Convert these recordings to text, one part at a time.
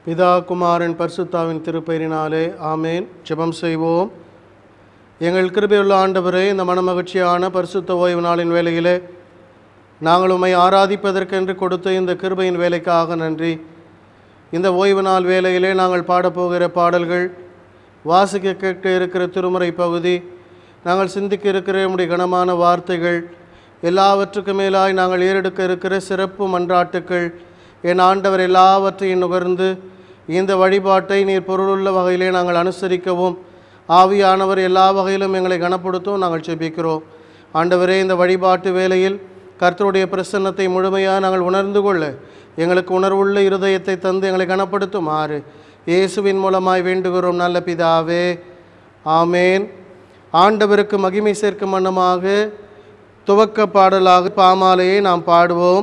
பிதா குமாரன் பரிசுத்தாவின் திருப்பெயரினாலே ஆமேன் ஜெபம் செய்வோம் எங்கள் கிருபையுள்ள ஆண்டவரே இந்த மனமகிழ்ச்சியான பரிசுத்த ஓய்வு நாளின் வேளையிலே நாங்கள் உம்மை ஆராதிப்பதற்கென்று கொடுத்த இந்த கிருபையின் வேலைக்காக நன்றி இந்த ஓய்வு நாள் வேளையிலே நாங்கள் பாடப்போகிற பாடல்கள் வாசிக்க கேட்க இருக்கிற திருமுறை பகுதி நாங்கள் சிந்திக்க இருக்கிற நம்முடைய கனமான வார்த்தைகள் எல்லாவற்றுக்கும் மேலாய் நாங்கள் ஏறெடுக்க இருக்கிற சிறப்பு மன்றாட்டுக்கள் என் ஆண்டவர் எல்லாவற்றையும் நுகர்ந்து இந்த வழிபாட்டை நீர் பொருளுள்ள வகையிலே நாங்கள் அனுசரிக்கவும் ஆவியானவர் எல்லா வகையிலும் எங்களை கனப்படுத்தவும் நாங்கள் செபிக்கிறோம் ஆண்டவரே இந்த வழிபாட்டு வேளையில் கர்த்தருடைய பிரசன்னத்தை முழுமையாக நாங்கள் உணர்ந்து கொள்ள எங்களுக்கு உணர்வுள்ள இருதயத்தை தந்து எங்களை கனப்படுத்துமாறு இயேசுவின் மூலமாய் வேண்டுகிறோம் நல்ல பிதாவே ஆமேன் ஆண்டவருக்கு மகிமை சேர்க்கும் வண்ணமாக துவக்க பாடலாக பாமாலையை நாம் பாடுவோம்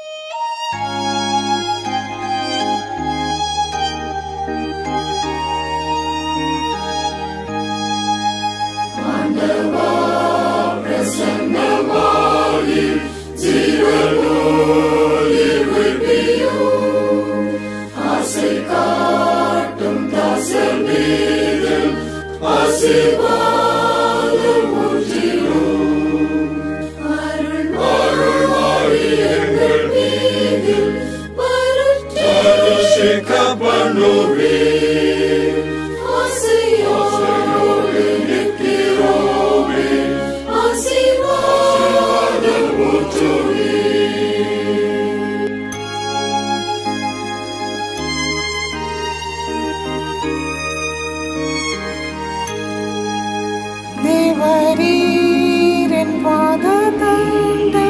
தேவரீரின் பாததண்டை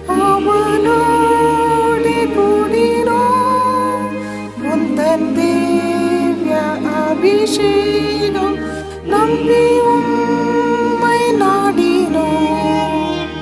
அவனோடு கூடினோம். உந்தன் திவ்ய அபிஷேகம் நம்பி உம்மை நாடினோம்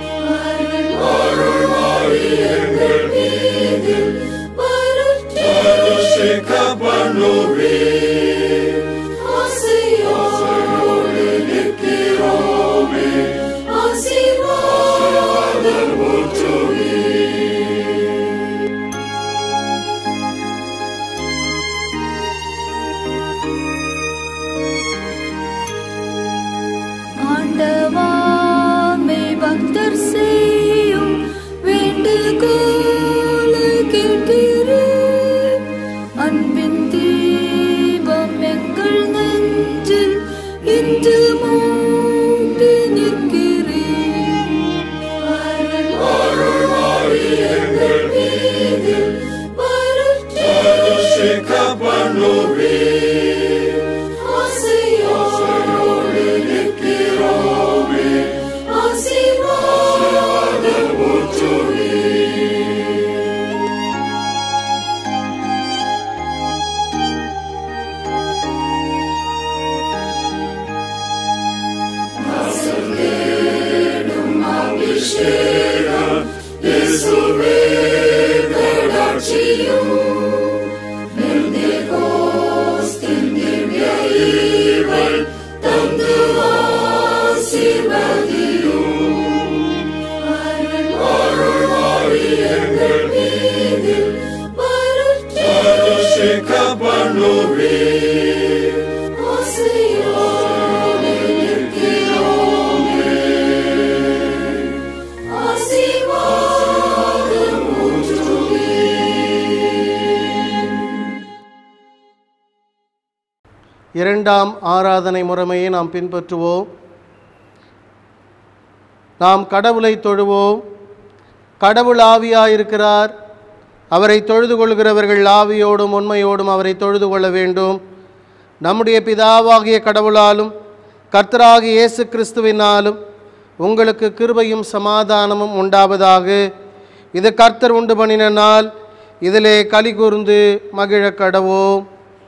ஆண்டவாமை பக்தர் செய்யும் வேண்டுகோளை கேட்கிறேன். அன்பின் தீபம் எங்கள் நெஞ்சில் இன்று மூட்டி நிற்கிறேன். இரண்டாம் ஆராதனை முறைமையை நாம் பின்பற்றுவோம் நாம் கடவுளை தொழுவோம் கடவுள் ஆவியாயிருக்கிறார் அவரை தொழுது கொள்கிறவர்கள் ஆவியோடும் உண்மையோடும் அவரை தொழுது கொள்ள வேண்டும் நம்முடைய பிதாவாகிய கடவுளாலும் கர்த்தராகிய இயேசு கிறிஸ்துவினாலும் உங்களுக்கு கிருபையும் சமாதானமும் உண்டாவதாக இது கர்த்தர் உண்டு பண்ணின நாள் இதிலே களி கூர்ந்து மகிழக் கடவோம்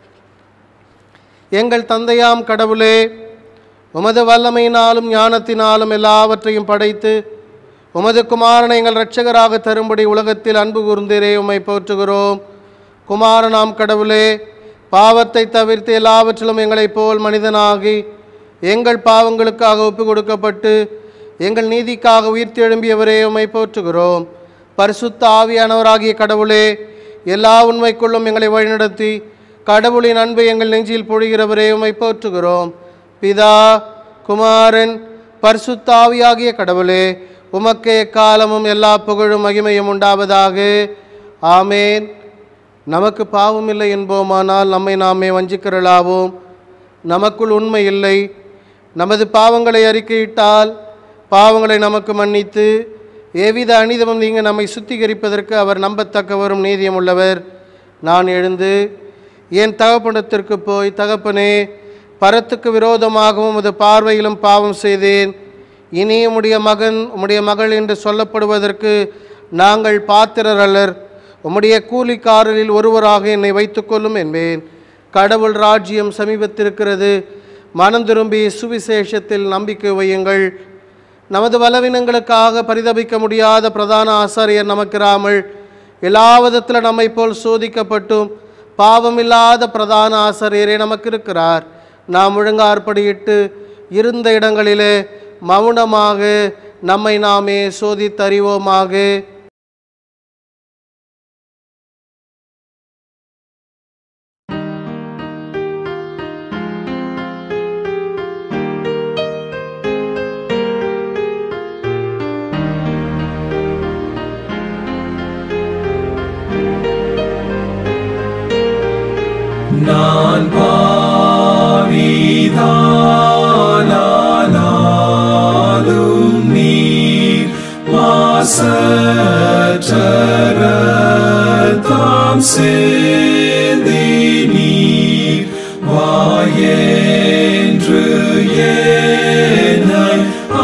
எங்கள் தந்தையாம் கடவுளே உமது வல்லமையினாலும் ஞானத்தினாலும் எல்லாவற்றையும் படைத்து உமது குமாரனை எங்கள் இரட்சகராக தரும்படி உலகத்தில் அன்பு கூர்ந்தீரே உம்மை போற்றுகிறோம் குமாரனாம் கடவுளே பாவத்தை தவிர்த்து எல்லாவற்றிலும் எங்களைப் போல் மனிதனாகி எங்கள் பாவங்களுக்காக ஒப்பு கொடுக்கப்பட்டு எங்கள் நீதிக்காக உயிர்த்தெழும்பியவரே உம்மை போற்றுகிறோம் பரிசுத்த ஆவியானவராகிய கடவுளே எல்லா உண்மைக்குள்ளும் எங்களை வழிநடத்தி கடவுளின் அன்பை எங்கள் நெஞ்சில் பொழிகிறவரே உம்மை போற்றுகிறோம் பிதா குமாரன் பரிசுத்தாவியாகிய கடவுளே உமக்கே காலமும் எல்லா புகழும் மகிமையும் உண்டாவதாக ஆமேன் நமக்கு பாவம் இல்லை என்போமானால் நம்மை நாமே வஞ்சிக்கிறலாவோம் நமக்குள் உண்மை இல்லை நமது பாவங்களை அறிக்கையிட்டால் பாவங்களை நமக்கு மன்னித்து எவ்வித அனிதமும் நீங்க நம்மை சுத்திகரிப்பதற்கு அவர் நம்பத்தக்கவரும் நீதியம் உள்ளவர் நான் எழுந்து என் தகப்பனத்திற்கு போய் தகப்பனே பரத்துக்கு விரோதமாகவும் உமது பார்வையிலும் பாவம் செய்தேன் இனி உம்முடைய மகன் உம்முடைய மகள் என்று சொல்லப்படுவதற்கு நாங்கள் பாத்திரர் அல்லர் உம்முடைய கூலிக்காரரில் ஒருவராக என்னை வைத்துக்கொள்ளும் என்பேன் கடவுள் ராஜ்யம் சமீபத்திருக்கிறது மனம் திரும்பி சுவிசேஷத்தில் நம்பிக்கை வையுங்கள் நமது பலவீனங்களுக்காக பரிதபிக்க முடியாத பிரதான ஆசாரியர் நமக்கிராமல் எல்லா விதத்தில் நம்மை போல் சோதிக்கப்பட்டும் பாவமில்லாத பிரதான ஆசாரியரே நமக்கு இருக்கிறார் நாம் ஒழுங்கார்படியிட்டு இருந்த இடங்களிலே மௌனமாக நம்மை நாமே சோதித்தறிவோமாக நான் பாவிதானாலும் நீர் மாசற்றரத்தாம் சேந்தி நீர் வாயென்று என்னை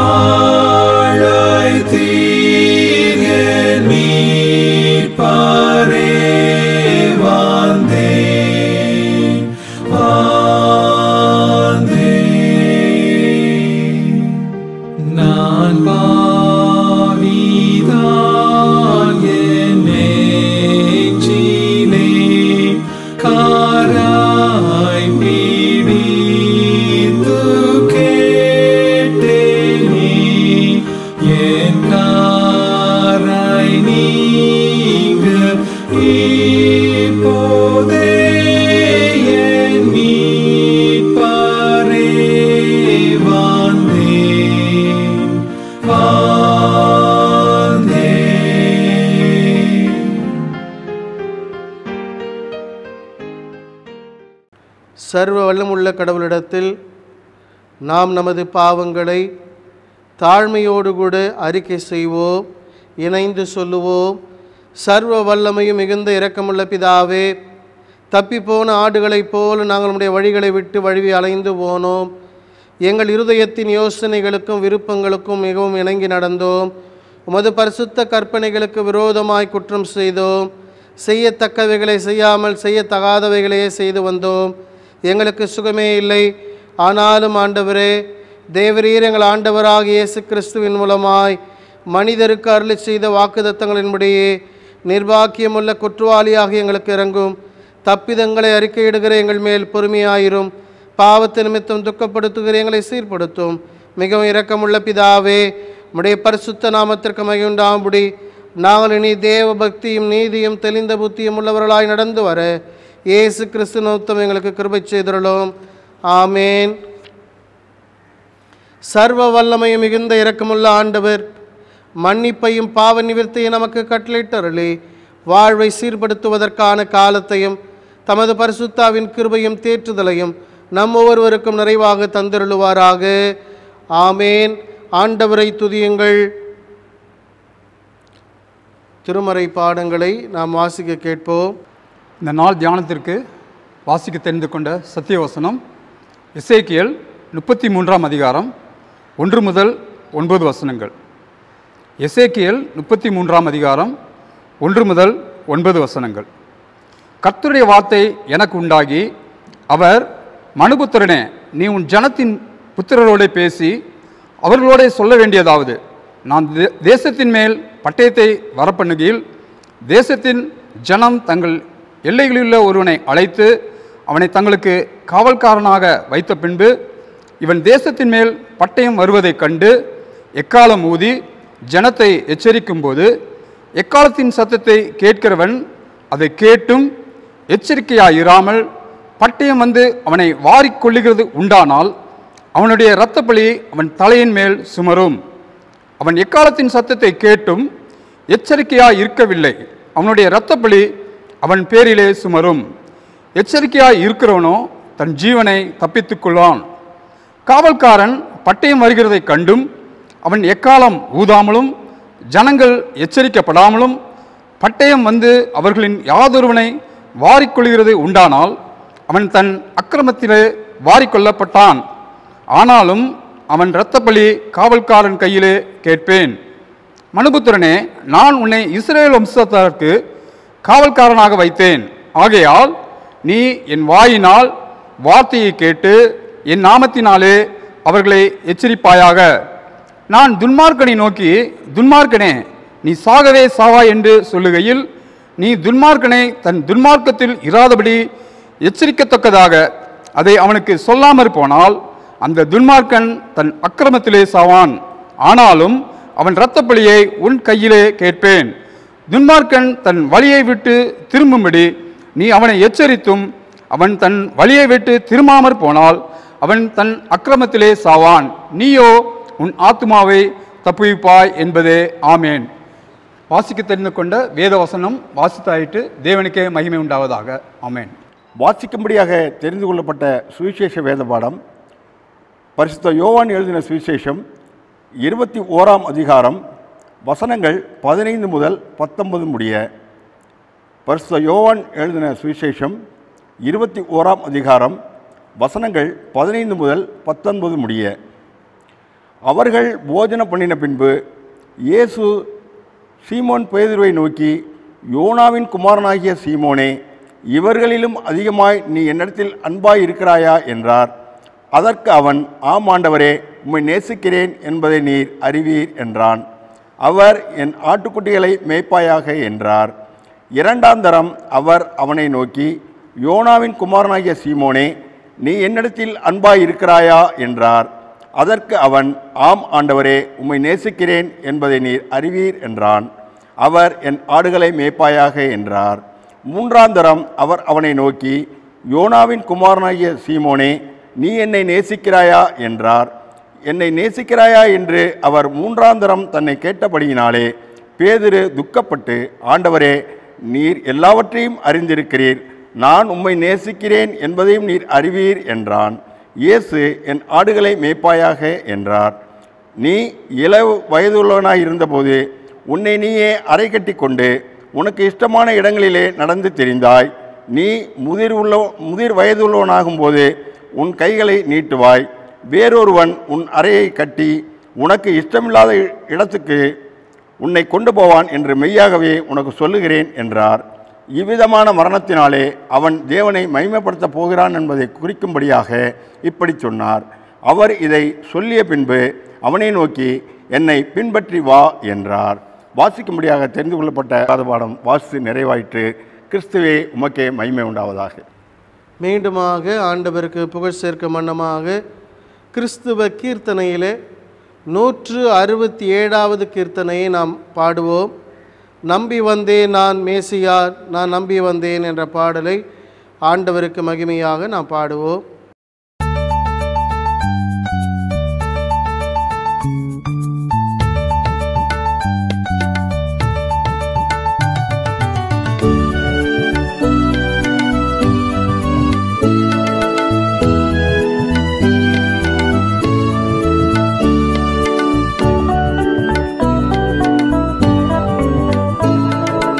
ஆழைத்தீர் என் மீட்பரே வந்தேன் வந்தேன் நான் பாவிதான் என் நெஞ்சிலே காராய் பிடித்து கேட்டேனே என் காராய் நீங்க இப்போதே என் மீட்பரே வந்தேன் வந்தேன் சர்வ வல்லமுள்ள கடவுளிடத்தில் நாம் நமது பாவங்களை தாழ்மையோடு கூட அறிக்கை செய்வோம் இணைந்து சொல்லுவோம் சர்வ வல்லமையும் மிகுந்த இரக்கமுள்ள பிதாவே தப்பிப்போன ஆடுகளைப் போல நாங்கள் நம்முடைய வழிகளை விட்டு வழுவி அலைந்து போனோம் எங்கள் இருதயத்தின் யோசனைகளுக்கும் விருப்பங்களுக்கும் மிகவும் இணங்கி நடந்தோம் உமது பரிசுத்த கற்பனைகளுக்கு விரோதமாய் குற்றம் செய்தோம் செய்யத்தக்கவைகளை செய்யாமல் செய்யத்தகாதவைகளையே செய்து வந்தோம் எங்களுக்கு சுகமே இல்லை ஆனாலும் ஆண்டவரே தேவரீர் எங்கள் ஆண்டவராக இயேசு கிறிஸ்துவின் மூலமாய் மனிதருக்கு அருளி செய்த வாக்குதத்தங்களின்படியே நிர்வாக்கியமுள்ள குற்றவாளியாக எங்களுக்கு இறங்கும் தப்பிதங்களை அறிக்கையிடுகிற எங்கள் மேல் பொறுமையாயிரும் பாவத்து நிமித்தம் துக்கப்படுத்துகிற எங்களை சீர்படுத்தும் மிகவும் இரக்கமுள்ள பிதாவே உம்முடைய பரிசுத்த நாமத்திற்கு மகிழ்ந்தாம்படி நாங்கள் இனி தேவ பக்தியும் நீதியும் தெளிந்த புத்தியும் உள்ளவர்களாய் நடந்து வர இயேசு கிறிஸ்து நோத்தம் எங்களுக்கு கிருபை செய்திருளோம் ஆமேன் சர்வ வல்லமையும் மிகுந்த இரக்கமுள்ள ஆண்டவர் மன்னிப்பையும் பாவ நிவர்த்தியை நமக்கு கட்டளையிட்டருளி வாழ்வை சீர்படுத்துவதற்கான காலத்தையும் தமது பரிசுத்தாவின் கிருபையும் தேற்றுதலையும் நம் ஒவ்வொருவருக்கும் நிறைவாக தந்திருளுவாராக ஆமேன் ஆண்டவரை துதியுங்கள் திருமறை பாடங்களை நாம் வாசிக்க கேட்போம் இந்த நாள் தியானத்திற்கு வாசிக்க தெரிந்து கொண்ட சத்தியவசனம் இசைக்கியல் முப்பத்தி மூன்றாம் அதிகாரம் ஒன்று முதல் ஒன்பது வசனங்கள் எசேக்கியல் முப்பத்தி மூன்றாம் அதிகாரம் ஒன்று முதல் ஒன்பது வசனங்கள் கர்த்தருடைய வார்த்தை எனக்கு உண்டாகி அவர் மனுபுத்திரனே நீ உன் ஜனத்தின் புத்திரரோடே பேசி அவர்களோடே சொல்ல வேண்டியதாவது நான் தே- தேசத்தின் மேல் பட்டயத்தை வரப்பண்ணுகையில் தேசத்தின் ஜனம் தங்கள் எல்லைகளிலுள்ள ஒருவனை அழைத்து அவனை தங்களுக்கு காவல்காரனாக வைத்த பின்பு இவன் தேசத்தின் மேல் பட்டயம் வருவதைக் கண்டு எக்காலம் ஊதி ஜனத்தை எச்சரிக்கும்போது எக்காலத்தின் சத்தத்தை கேட்கிறவன் அதை கேட்டும் எச்சரிக்கையாயிராமல் பட்டயம் வந்து அவனை வாரிக் கொள்ளுகிறது உண்டானால் அவனுடைய இரத்தப்பழி அவன் தலையின் மேல் சுமரும் அவன் எக்காலத்தின் சத்தத்தை கேட்டும் எச்சரிக்கையாய் இருக்கவில்லை அவனுடைய இரத்தப்பழி அவன் பேரிலே சுமரும் எச்சரிக்கையாய் இருக்கிறவனோ தன் ஜீவனை தப்பித்துக் கொள்வான் காவல்காரன் பட்டயம் வருகிறதைக் கண்டும் அவன் எக்காலம் ஊதாமலும் ஜனங்கள் எச்சரிக்கப்படாமலும் பட்டயம் வந்து அவர்களின் யாதொருவனை வாரிக்கொள்கிறது உண்டானால் அவன் தன் அக்கிரமத்திலே வாரிக்கொள்ளப்பட்டான் ஆனாலும் அவன் இரத்தப்பழி காவல்காரன் கையிலே கேட்பேன் மனுபுத்திரனே நான் உன்னை இஸ்ரேல் வம்சத்தாருக்கு காவல்காரனாக வைத்தேன் ஆகையால் நீ என் வாயினால் வார்த்தையை கேட்டு என் நாமத்தினாலே அவர்களை எச்சரிப்பாயாக நான் துன்மார்க்கனை நோக்கி துன்மார்க்கனே நீ சாகவே சாவாய் என்று சொல்லுகையில் நீ துன்மார்க்கனை தன் துன்மார்க்கத்தில் இராதபடி எச்சரிக்கத்தக்கதாக அதை அவனுக்கு சொல்லாமற் போனால் அந்த துன்மார்க்கன் தன் அக்கிரமத்திலே சாவான் ஆனாலும் அவன் இரத்தப்பழியை உன் கையிலே கேட்பேன் துன்மார்க்கன் தன் வழியை விட்டு திரும்பும்படி நீ அவனை எச்சரித்தும் அவன் தன் வழியை விட்டு திரும்பாமற் போனால் அவன் தன் அக்கிரமத்திலே சாவான் நீயோ உன் ஆத்துமாவை தப்புவிப்பாய் என்பதே ஆமேன் வாசிக்க தெரிந்து கொண்ட வேத வசனம் வாசித்தாயிட்டு தேவனுக்கே மகிமை உண்டாவதாக ஆமேன் வாசிக்கும்படியாக தெரிந்து கொள்ளப்பட்ட சுவிசேஷ வேத பாடம் பரிசுத்த யோவான் எழுதின சுவிசேஷம் இருபத்தி ஓராம் அதிகாரம் வசனங்கள் பதினைந்து முதல் பத்தொன்பது முடிய பரிசுத்த யோவான் எழுதின சுவிசேஷம் இருபத்தி ஓராம் அதிகாரம் வசனங்கள் பதினைந்து முதல் பத்தொன்பது முடிய அவர்கள் போஜனம் பண்ணின பின்பு இயேசு சீமோன் பேதுருவை நோக்கி யோனாவின் குமாரனாகிய சீமோனே இவர்களிலும் அதிகமாய் நீ என்னிடத்தில் அன்பாய் இருக்கிறாயா என்றார் அதற்கு அவன் ஆம் ஆண்டவரே உம்மை நேசிக்கிறேன் என்பதை நீர் அறிவீர் என்றான் அவர் என் ஆட்டுக்குட்டிகளை மேய்ப்பாயாக என்றார் இரண்டாம் தரம் அவர் அவனை நோக்கி யோனாவின் குமாரனாகிய சீமோனே நீ என்னிடத்தில் அன்பாய் இருக்கிறாயா என்றார் அதற்கு அவன் ஆம் ஆண்டவரே உம்மை நேசிக்கிறேன் என்பதை நீர் அறிவீர் என்றான் அவர் என் ஆடுகளை மேய்ப்பாயாக என்றார் மூன்றாம் தரம் அவர் அவனை நோக்கி யோனாவின் குமாரனாகிய சீமோனே நீ என்னை நேசிக்கிறாயா என்றார் என்னை நேசிக்கிறாயா என்று அவர் மூன்றாம் தரம் தன்னை கேட்டபடியினாலே பேதுரு துக்கப்பட்டு ஆண்டவரே நீர் எல்லாவற்றையும் அறிந்திருக்கிறீர் நான் உம்மை நேசிக்கிறேன் என்பதையும் நீர் அறிவீர் என்றான் இயேசு என் ஆடுகளை மேய்ப்பாயாக என்றார் நீ இள வயதுள்ளவனாய் இருந்தபோது உன்னை நீயே அறை கட்டி கொண்டு உனக்கு இஷ்டமான இடங்களிலே நடந்து தெரிந்தாய் நீ முதிர் உள்ள முதிர் வயதுள்ளவனாகும்போது உன் கைகளை நீட்டுவாய் வேறொருவன் உன் அறையை கட்டி உனக்கு இஷ்டமில்லாத இ- இடத்துக்கு உன்னை கொண்டு போவான் என்று மெய்யாகவே உனக்கு சொல்லுகிறேன் என்றார் இவ்விதமான மரணத்தினாலே அவன் தேவனை மகிமைப்படுத்தப் போகிறான் என்பதை குறிக்கும்படியாக இப்படி சொன்னார் அவர் இதை சொல்லிய பின்பு அவனை நோக்கி என்னை பின்பற்றி வா என்றார் வாசிக்கும்படியாக தெரிந்து கொள்ளப்பட்ட வேத பாடம் வாசித்து நிறைவாயிற்று கிறிஸ்துவே உமக்கே மகிமை உண்டாவதாக மீண்டுமாக ஆண்டவருக்கு புகழ் சேர்க்கும் வண்ணமாக கிறிஸ்துவ கீர்த்தனையிலே நூற்று அறுபத்தி ஏழாவது கீர்த்தனையை நாம் பாடுவோம் நம்பி வந்தேன் நான் மேசியார் நான் நம்பி வந்தேன் என்ற பாடலை ஆண்டவருக்கு மகிமையாக நாம் பாடுவோம்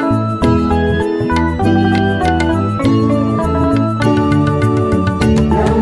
நம்பி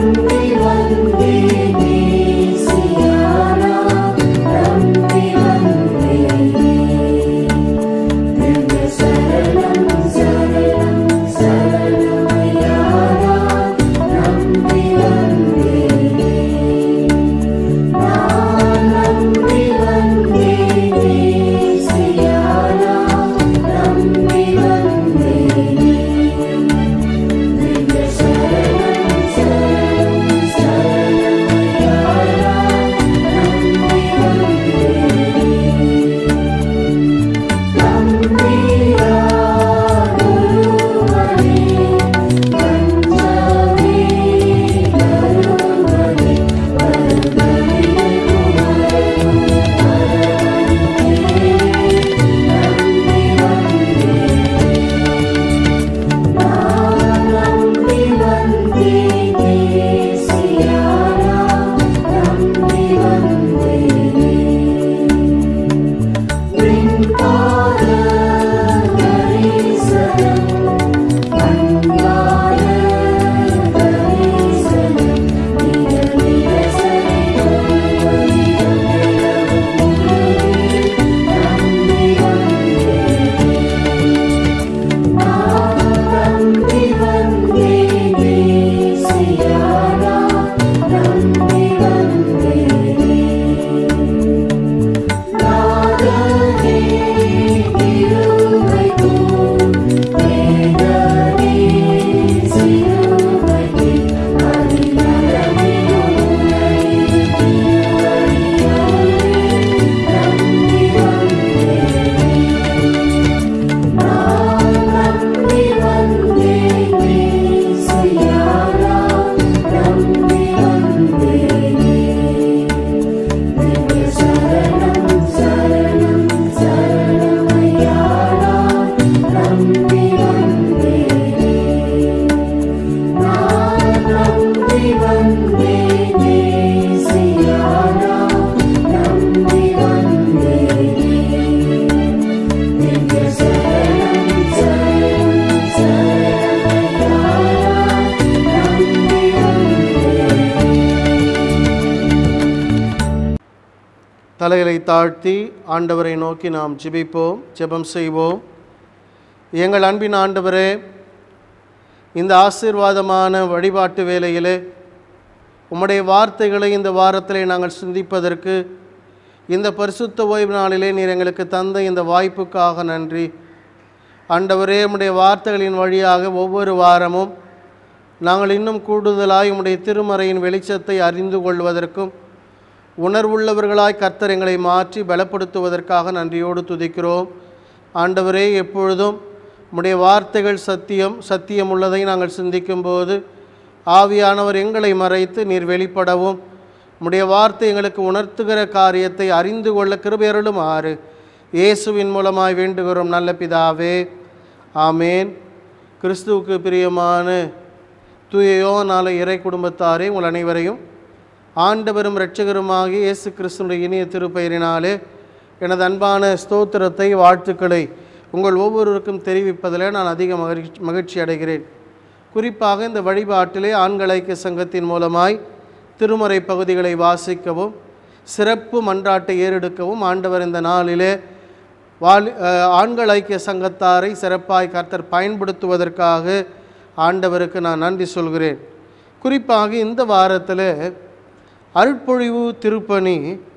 தலைகளை தாழ்த்தி ஆண்டவரை நோக்கி நாம் ஜெபிப்போம் ஜெபம் செய்வோம் எங்கள் அன்பின் ஆண்டவரே இந்த ஆசீர்வாதமான வழிபாட்டு வேளையிலே உம்முடைய வார்த்தைகளை இந்த வாரத்திலே நாங்கள் சிந்திப்பதற்கு இந்த பரிசுத்த ஓய்வு நாளிலே நீர் எங்களுக்கு தந்த இந்த வாய்ப்புக்காக நன்றி ஆண்டவரே உம்முடைய வார்த்தைகளின் வழியாக ஒவ்வொரு வாரமும் நாங்கள் இன்னும் கூடுதலாய் உம்முடைய திருமறையின் வெளிச்சத்தை அறிந்து கொள்வதற்கும் உணர்வுள்ளவர்களாய் கர்த்தர் எங்களை மாற்றி பலப்படுத்துவதற்காக நன்றியோடு துதிக்கிறோம் ஆண்டவரே எப்பொழுதும் உம்முடைய வார்த்தைகள் சத்தியம் சத்தியம் உள்ளதை நாங்கள் சிந்திக்கும்போது ஆவியானவர் எங்களை மறைத்து நீர் வெளிப்படவும் உம்முடைய வார்த்தை எங்களுக்கு உணர்த்துகிற காரியத்தை அறிந்து கொள்ள கிருபையருளும் ஆறு இயேசுவின் மூலமாய் வேண்டுகிறோம் நல்ல பிதாவே ஆமேன் கிறிஸ்துவுக்கு பிரியமான தூயோ நாளை இறை குடும்பத்தாரே உங்கள் அனைவரையும் ஆண்டவரும் இரட்சகருமாகிய இயேசு கிறிஸ்துடைய இனிய திருப்பெயரினாலே எனது அன்பான ஸ்தோத்திரத்தை வாழ்த்துக்களை உங்கள் ஒவ்வொருவருக்கும் தெரிவிப்பதில் நான் அதிக மகிழ்ச்சி மகிழ்ச்சி அடைகிறேன் குறிப்பாக இந்த வழிபாட்டிலே ஆண்கள் ஐக்கிய சங்கத்தின் மூலமாய் திருமறை பகுதிகளை வாசிக்கவும் சிறப்பு மன்றாட்டை ஏறெடுக்கவும் ஆண்டவர் இந்த நாளிலே வாழ் அஹ், ஆண்கள் ஐக்கிய சங்கத்தாரை சிறப்பாய் கர்த்தர் பயன்படுத்துவதற்காக ஆண்டவருக்கு நான் நன்றி சொல்கிறேன் குறிப்பாக இந்த வாரத்தில் அருட்பொழிவு திருப்பணி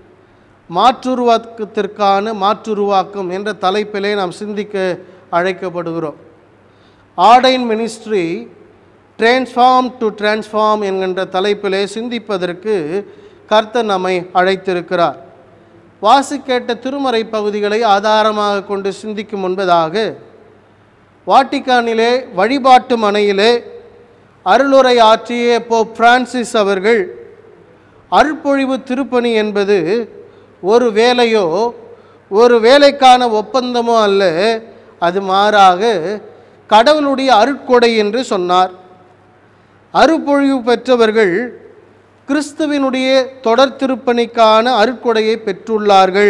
மாற்றுருவாக்கத்திற்கான மாற்றுருவாக்கம் என்ற தலைப்பிலே நாம் சிந்திக்க அழைக்கப்படுகிறோம் ordained ministry transform to transform என்கின்ற தலைப்பிலே சிந்திப்பதற்கு கர்த்தர் நம்மை அழைத்திருக்கிறார் வாசி கேட்ட திருமறை பகுதிகளை ஆதாரமாக கொண்டு சிந்திக்கும் முன்பதாக வாட்டிக்கானிலே வழிபாட்டு மனையிலே அருளுரை ஆற்றிய போப் பிரான்சிஸ் அவர்கள் அருட்பொழிவு திருப்பணி என்பது ஒரு வேலையோ ஒரு வேலைக்கான ஒப்பந்தமோ அல்ல அது மாறாக கடவுளுடைய அருட்கொடை என்று சொன்னார் அருட்பொழிவு பெற்றவர்கள் கிறிஸ்துவினுடைய தொடர் திருப்பணிக்கான அருட்கொடையை பெற்றுள்ளார்கள்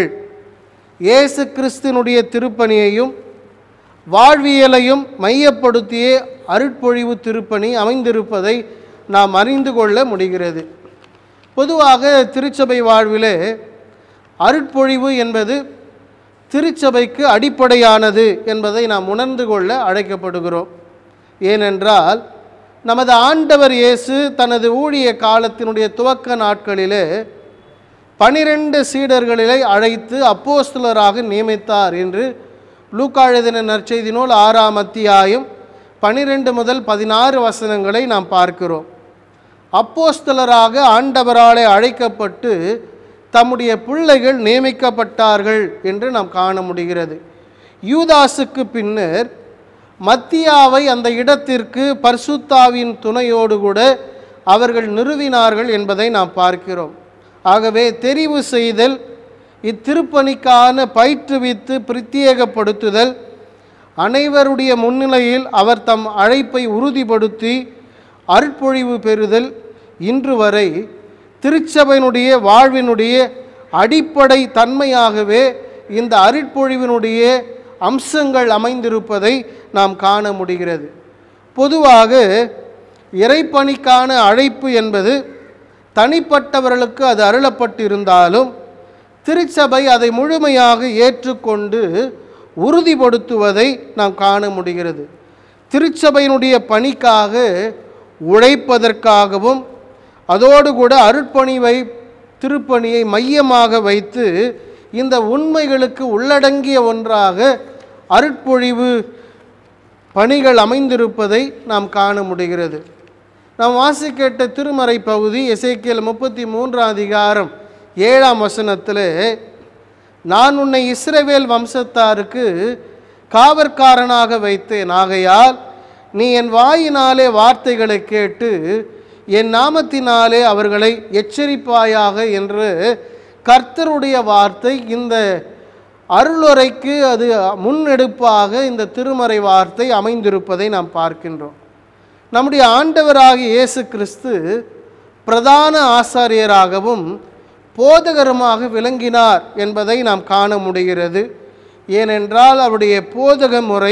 இயேசு கிறிஸ்துவினுடைய திருப்பணியையும் வாழ்வியலையும் மையப்படுத்தியே அருட்பொழிவு திருப்பணி அமைந்திருப்பதை நாம் அறிந்து கொள்ள முடிகிறது பொதுவாக திருச்சபை வாழ்விலே அருட்பொழிவு என்பது திருச்சபைக்கு அடிப்படையானது என்பதை நாம் உணர்ந்து கொள்ள அழைக்கப்படுகிறோம் ஏனென்றால் நமது ஆண்டவர் இயேசு தனது ஊழிய காலத்தினுடைய துவக்க நாட்களிலே பனிரெண்டு சீடர்களிலே அழைத்து அப்போஸ்தலராக நியமித்தார் என்று லூக்கா எழுதின நற்செய்தி நூல் ஆறாம் அத்தியாயம் பனிரெண்டு முதல் பதினாறு வசனங்களை நாம் பார்க்கிறோம் அப்போஸ்தலராக ஆண்டவராலே அழைக்கப்பட்டு தம்முடைய பிள்ளைகள் நியமிக்கப்பட்டார்கள் என்று நாம் காண முடிகிறது யூதாசுக்கு பின்னர் மத்தியாவை அந்த இடத்திற்கு பர்சுத்தாவின் துணையோடு கூட அவர்கள் நிறுவினார்கள் என்பதை நாம் பார்க்கிறோம் ஆகவே தெரிவு செய்தல் இத்திருப்பணிக்கான பயிற்றுவித்து பிரத்யேகப்படுத்துதல் அனைவருடைய முன்னிலையில் அவர் தம் அழைப்பை உறுதிப்படுத்தி அருட்பொழிவு பெறுதல் இன்று வரை திருச்சபையினுடைய வாழ்வினுடைய அடிப்படை தன்மையாகவே இந்த அருட்பொழிவினுடைய அம்சங்கள் அமைந்திருப்பதை நாம் காண முடிகிறது பொதுவாக இறைப்பணிக்கான அழைப்பு என்பது தனிப்பட்டவர்களுக்கு அது அருளப்பட்டிருந்தாலும் திருச்சபை அதை முழுமையாக ஏற்றுக்கொண்டு உறுதிப்படுத்துவதை நாம் காண முடிகிறது திருச்சபையினுடைய பணிக்காக உழைப்பதற்காகவும் அதோடு கூட அருட்பணிவை திருப்பணியை மையமாக வைத்து இந்த உண்மைகளுக்கு உள்ளடங்கிய ஒன்றாக அருட்பொழிவு பணிகள் அமைந்திருப்பதை நாம் காண முடிகிறது நாம் வாசி கேட்ட திருமறை பகுதி எசேக்கியல் முப்பத்தி மூன்றாம் அதிகாரம் ஏழாம் வசனத்தில் நான் உன்னை இஸ்ரவேல் வம்சத்தாருக்கு காவற்காரனாக வைத்தேன் ஆகையால் நீ என் வாயினாலே வார்த்தைகளை கேட்டு என் நாமத்தினாலே அவர்களை எச்சரிப்பாயாக என்று கர்த்தருடைய வார்த்தை இந்த அருளுரைக்கு அது முன்னெடுப்பாக இந்த திருமறை வார்த்தை அமைந்திருப்பதை நாம் பார்க்கின்றோம் நம்முடைய ஆண்டவராகிய இயேசு கிறிஸ்து பிரதான ஆசாரியராகவும் போதகருமாக விளங்கினார் என்பதை நாம் காண முடிகிறது ஏனென்றால் அவருடைய போதக முறை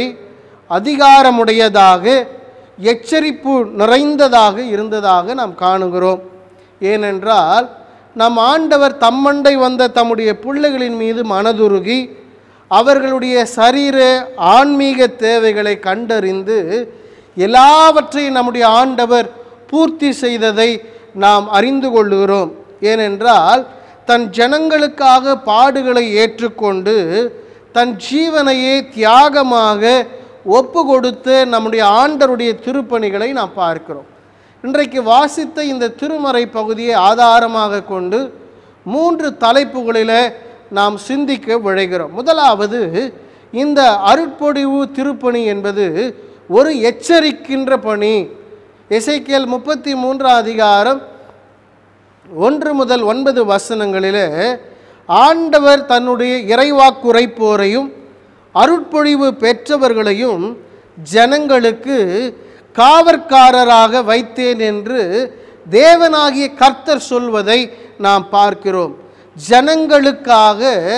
அதிகாரமுடையதாக எச்சரிப்பு நிறைந்ததாக இருந்ததாக நாம் காணுகிறோம் ஏனென்றால் நம் ஆண்டவர் தம்மண்டை வந்த தம்முடைய பிள்ளைகளின் மீது மனதுருகி அவர்களுடைய சரீர ஆன்மீக தேவைகளை கண்டறிந்து எல்லாவற்றையும் நம்முடைய ஆண்டவர் பூர்த்தி செய்ததை நாம் அறிந்து கொள்ளுகிறோம் ஏனென்றால் தன் ஜனங்களுக்காக பாடுகளை ஏற்றுக்கொண்டு தன் ஜீவனையே தியாகமாக ஒப்பு கொடுத்து நம்முடைய ஆண்டருடைய திருப்பணிகளை நாம் பார்க்கிறோம் இன்றைக்கு வாசித்த இந்த திருமறை பகுதியை ஆதாரமாக கொண்டு மூன்று தலைப்புகளில் நாம் சிந்திக்க விழைகிறோம் முதலாவது இந்த அருட்பொடிவு திருப்பணி என்பது ஒரு எச்சரிக்கின்ற பணி எசைக்கேல் முப்பத்தி மூன்றாம் அதிகாரம் ஒன்று முதல் ஒன்பது வசனங்களிலே ஆண்டவர் தன்னுடைய இறைவாக்குரைப்போரையும் அருட்பொழிவு பெற்றவர்களையும் ஜனங்களுக்கு காவற்காரராக வைத்தேன் என்று தேவனாகிய கர்த்தர் சொல்வதை நாம் பார்க்கிறோம் ஜனங்களுக்காக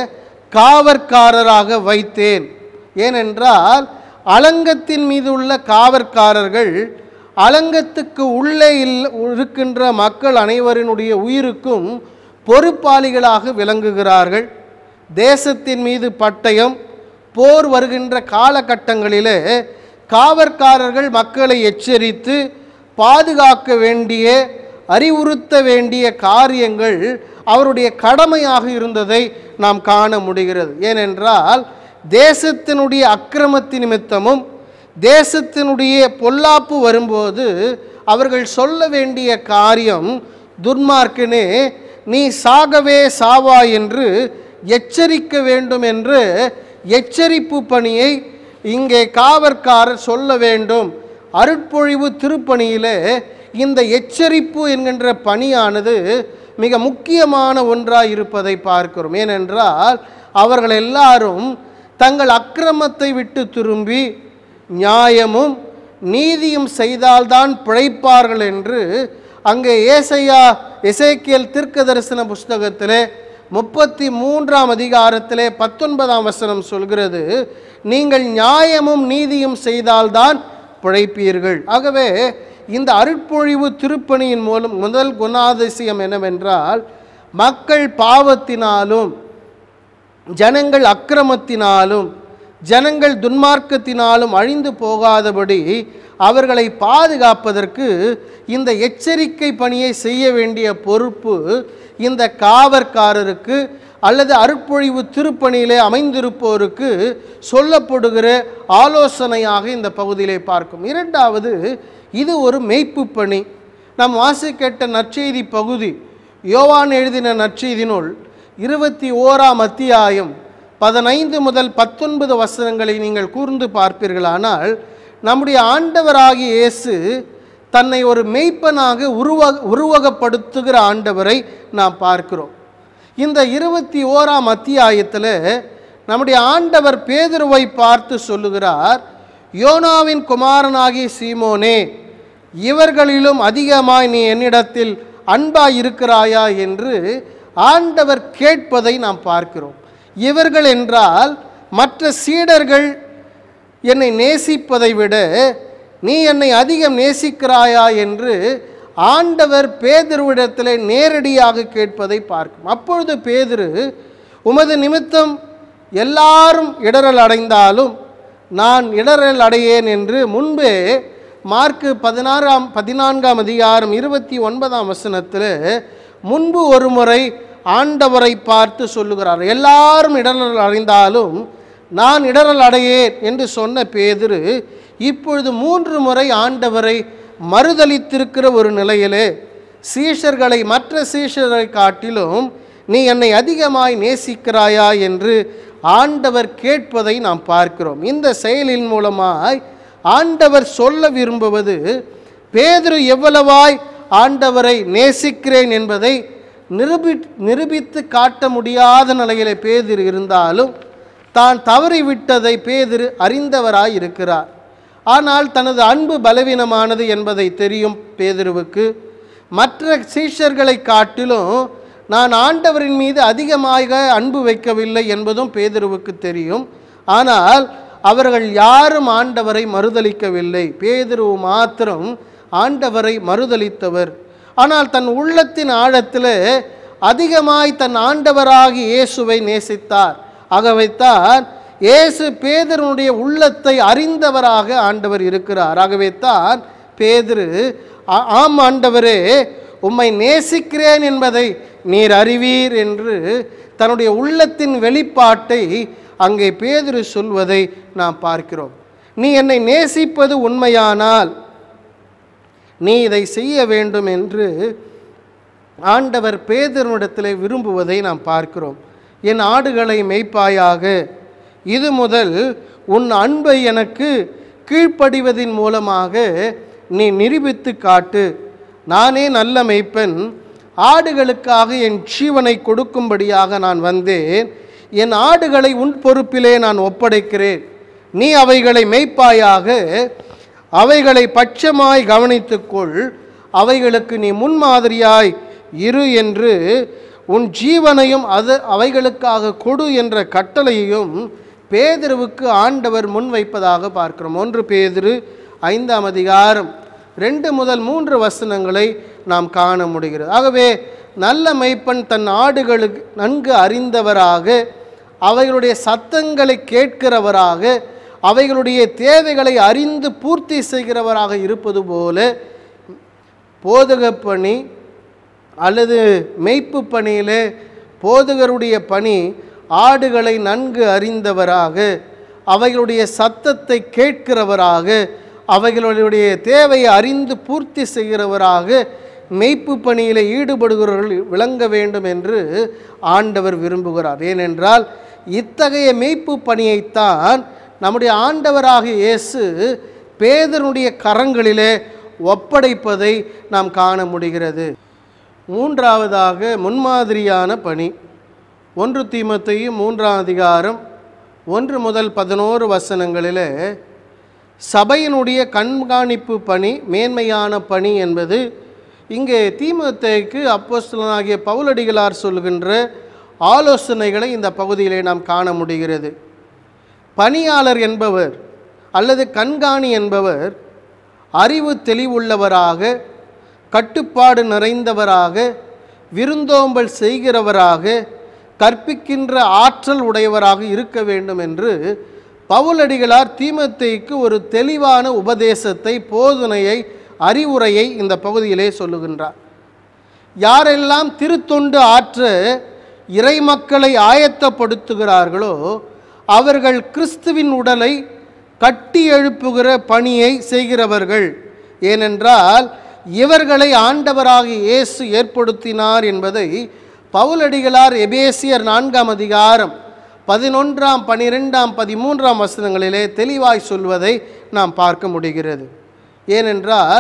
காவற்காரராக வைத்தேன் ஏனென்றால் அலங்கத்தின் மீது உள்ள காவற்காரர்கள் அலங்கத்துக்கு உள்ளே இல் இருக்கின்ற மக்கள் அனைவரினுடைய உயிருக்கும் பொறுப்பாளிகளாக விளங்குகிறார்கள் தேசத்தின் மீது பட்டயம் போர் வருகின்ற காலகட்டங்களிலே காவற்காரர்கள் மக்களை எச்சரித்து பாதுகாக்க வேண்டிய அறிவுறுத்த வேண்டிய காரியங்கள் அவருடைய கடமையாக இருந்ததை நாம் காண முடிகிறது ஏனென்றால் தேசத்தினுடைய அக்கிரமத்தின் நிமித்தமும் தேசத்தினுடைய பொல்லாப்பு வரும்போது அவர்கள் சொல்ல வேண்டிய காரியம் துன்மார்க்கனே நீ சாகவே சாவா என்று எச்சரிக்க வேண்டும் என்று எச்சரிப்பு பணியை இங்கே காவற்காரர் சொல்ல வேண்டும் அருட்பொழிவு திருப்பணியிலே இந்த எச்சரிப்பு என்கின்ற பணியானது மிக முக்கியமான ஒன்றாய் இருப்பதை பார்க்கிறோம் ஏனென்றால் அவர்கள் எல்லாரும் தங்கள் அக்கிரமத்தை விட்டு திரும்பி நியாயமும் நீதியும் செய்தால்தான் பிழைப்பார்கள் என்று அங்கே ஏசையா எசேக்கியல் தீர்க்க தரிசன புஸ்தகத்திலே முப்பத்தி மூன்றாம் அதிகாரத்திலே பத்தொன்பதாம் வசனம் சொல்கிறது நீங்கள் நியாயமும் நீதியும் செய்தால்தான் பிழைப்பீர்கள் ஆகவே இந்த அருட்பொழிவு திருப்பணியின் மூலம் முதல் குணாதிசயம் என்னவென்றால் மக்கள் பாவத்தினாலும் ஜனங்கள் அக்கிரமத்தினாலும் ஜனங்கள் துன்மார்க்கத்தினாலும் அழிந்து போகாதபடி அவர்களை பாதுகாப்பதற்கு இந்த எச்சரிக்கை பணியை செய்ய வேண்டிய பொறுப்பு இந்த காவற்காரருக்கு அல்லது அருட்பொழிவு திருப்பணியிலே அமைந்திருப்போருக்கு சொல்லப்படுகிற ஆலோசனையாக இந்த பகுதியிலே பார்க்கும் இரண்டாவது இது ஒரு மெய்ப்பு பணி நாம் வாசி கேட்ட நற்செய்தி பகுதி யோவான் எழுதின நற்செய்தி நூல் இருபத்தி ஓராம் அத்தியாயம் பதினைந்து முதல் பத்தொன்பது வசனங்களை நீங்கள் கூர்ந்து பார்ப்பீர்களானால் நம்முடைய ஆண்டவராகிய இயேசு தன்னை ஒரு மெய்ப்பனாக உருவ உருவகப்படுத்துகிற ஆண்டவரை நாம் பார்க்கிறோம் இந்த இருபத்தி ஓராம் அத்தியாயத்தில் நம்முடைய ஆண்டவர் பேதுருவை பார்த்து சொல்லுகிறார் யோனாவின் குமாரனாகிய சீமோனே இவர்களிலும் அதிகமாய் நீ என்னிடத்தில் அன்பாய் இருக்கிறாயா என்று ஆண்டவர் கேட்பதை நாம் பார்க்கிறோம் இவர்கள் என்றால் மற்ற சீடர்கள் என்னை நேசிப்பதை விட நீ என்னை அதிகம் நேசிக்கிறாயா என்று ஆண்டவர் பேதுருவிடத்தில் நேரடியாக கேட்பதை பார்க்கும் அப்பொழுது பேதுரு உமது நிமித்தம் எல்லாரும் இடரல் அடைந்தாலும் நான் இடரல் அடையேன் என்று முன்பே மார்க்கு பதினாறாம் பதினான்காம் அதிகாரம் இருபத்தி ஒன்பதாம் வசனத்தில் முன்பு ஒரு முறை ஆண்டவரை பார்த்து சொல்லுகிறார் எல்லாரும் இடரல் அடைந்தாலும் நான் இடரல் அடையேன் என்று சொன்ன பேதுரு இப்பொழுது மூன்று முறை ஆண்டவரை மறுதலித்திருக்கிற ஒரு நிலையிலே சீஷர்களை மற்ற சீஷரை காட்டிலும் நீ என்னை அதிகமாய் நேசிக்கிறாயா என்று ஆண்டவர் கேட்பதை நாம் பார்க்கிறோம் இந்த செயலின் மூலமாய் ஆண்டவர் சொல்ல விரும்புவது பேதுரு எவ்வளவாய் ஆண்டவரை நேசிக்கிறேன் என்பதை நிரூபி நிரூபித்து காட்ட முடியாத நிலையிலே பேதிரு இருந்தாலும் தான் தவறிவிட்டதை பேதிரு அறிந்தவராய் இருக்கிறார் ஆனால் தனது அன்பு பலவீனமானது என்பதை தெரியும் பேதிருவுக்கு மற்ற சீஷர்களை காட்டிலும் நான் ஆண்டவரின் மீது அதிகமாக அன்பு வைக்கவில்லை என்பதும் பேதிருவுக்கு தெரியும் ஆனால் அவர்கள் யாரும் ஆண்டவரை மறுதலிக்கவில்லை பேதுரு மாத்திரம் ஆண்டவரை மறுதலித்தவர் ஆனால் தன் உள்ளத்தின் ஆழத்தில் அதிகமாய் தன் ஆண்டவராகி இயேசுவை நேசித்தார் ஆகவேத்தான் இயேசு பேதருடைய உள்ளத்தை அறிந்தவராக ஆண்டவர் இருக்கிறார் ஆகவே தான் பேதுரு "ஆ- ஆம் ஆண்டவரே உம்மை நேசிக்கிறேன் என்பதை நீர் அறிவீர் என்று தன்னுடைய உள்ளத்தின் வெளிப்பாட்டை அங்கே பேதுரு சொல்வதை நாம் பார்க்கிறோம் நீ என்னை நேசிப்பது உண்மையானால் நீ இதை செய்ய வேண்டும் என்று ஆண்டவர் பேதருனிடத்திலே விரும்புவதை நாம் பார்க்கிறோம் என் ஆடுகளை மேய்ப்பாயாக இது முதல் உன் அன்பை எனக்கு கீழ்ப்படிவதின் மூலமாக நீ நிரூபித்து காட்டு நானே நல்ல மேய்ப்பன் ஆடுகளுக்காக என் ஜீவனை கொடுக்கும்படியாக நான் வந்தேன் என் ஆடுகளை உன் பொறுப்பிலே நான் ஒப்படைக்கிறேன் நீ அவைகளை மேய்ப்பாயாக அவைகளை பட்சமாய் கவனித்துக்கொள் அவைகளுக்கு நீ முன்மாதிரியாய் இரு என்று உன் ஜீவனையும் அது அவைகளுக்காக கொடு என்ற கட்டளையையும் பேதுருவுக்கு ஆண்டவர் முன்வைப்பதாக பார்க்கிறோம் ஒன்று பேதுரு ஐந்தாம் அதிகாரம் ரெண்டு முதல் மூன்று வசனங்களை நாம் காண முடிகிறது ஆகவே நல்ல மெய்ப்பன் தன் ஆடுகளுக்கு நன்கு அறிந்தவராக அவைகளுடைய சத்தங்களை கேட்கிறவராக அவைகளுடைய தேவைகளை அறிந்து பூர்த்தி செய்கிறவராக இருப்பது போல போதகப் பணி அல்லது மெய்ப்பு பணியிலே போதகருடைய பணி ஆடுகளை நன்கு அறிந்தவராக அவைகளுடைய சத்தத்தை கேட்கிறவராக அவைகளுடைய தேவையை அறிந்து பூர்த்தி செய்கிறவராக மெய்ப்பு பணியில் ஈடுபடுகிறவர்கள் விளங்க வேண்டும் என்று ஆண்டவர் விரும்புகிறார் ஏனென்றால் இத்தகைய மெய்ப்பு பணியைத்தான் நம்முடைய ஆண்டவராக இயேசு பேதனுடைய கரங்களிலே ஒப்படைப்பதை நாம் காண முடிகிறது மூன்றாவதாக முன்மாதிரியான பணி ஒன்று தீமத்தையும் மூன்றாம் அதிகாரம் ஒன்று முதல் பதினோரு வசனங்களிலே சபையினுடைய கண்காணிப்பு பணி மேன்மையான பணி என்பது இங்கே தீமத்தைக்கு அப்போஸ்தலனாகிய பவுலடிகளார் சொல்கின்ற ஆலோசனைகளை இந்த பகுதியிலே நாம் காண முடிகிறது பணியாளர் என்பவர் அல்லது கண்காணி என்பவர் அறிவு தெளிவுள்ளவராக கட்டுப்பாடு நிறைந்தவராக விருந்தோம்பல் செய்கிறவராக கற்பிக்கின்ற ஆற்றல் உடையவராக இருக்க வேண்டும் என்று பவுலடிகளார் தீமத்தைக்கு ஒரு தெளிவான உபதேசத்தை போதனையை அறிவுரையை இந்த பகுதியிலே சொல்லுகின்றார் யாரெல்லாம் திருத்தொண்டு ஆற்ற இறைமக்களை ஆயத்தப்படுத்துகிறார்களோ அவர்கள் கிறிஸ்துவின் உடலை கட்டி எழுப்புகிற பணியை செய்கிறவர்கள் ஏனென்றால் இவர்களை ஆண்டவராக இயேசு ஏற்படுத்தினார் என்பதை பவுலடிகளார் எபேசியர் நான்காம் அதிகாரம் பதினொன்றாம் பனிரெண்டாம் பதிமூன்றாம் வசனங்களிலே தெளிவாய் சொல்வதை நாம் பார்க்க முடிகிறது ஏனென்றால்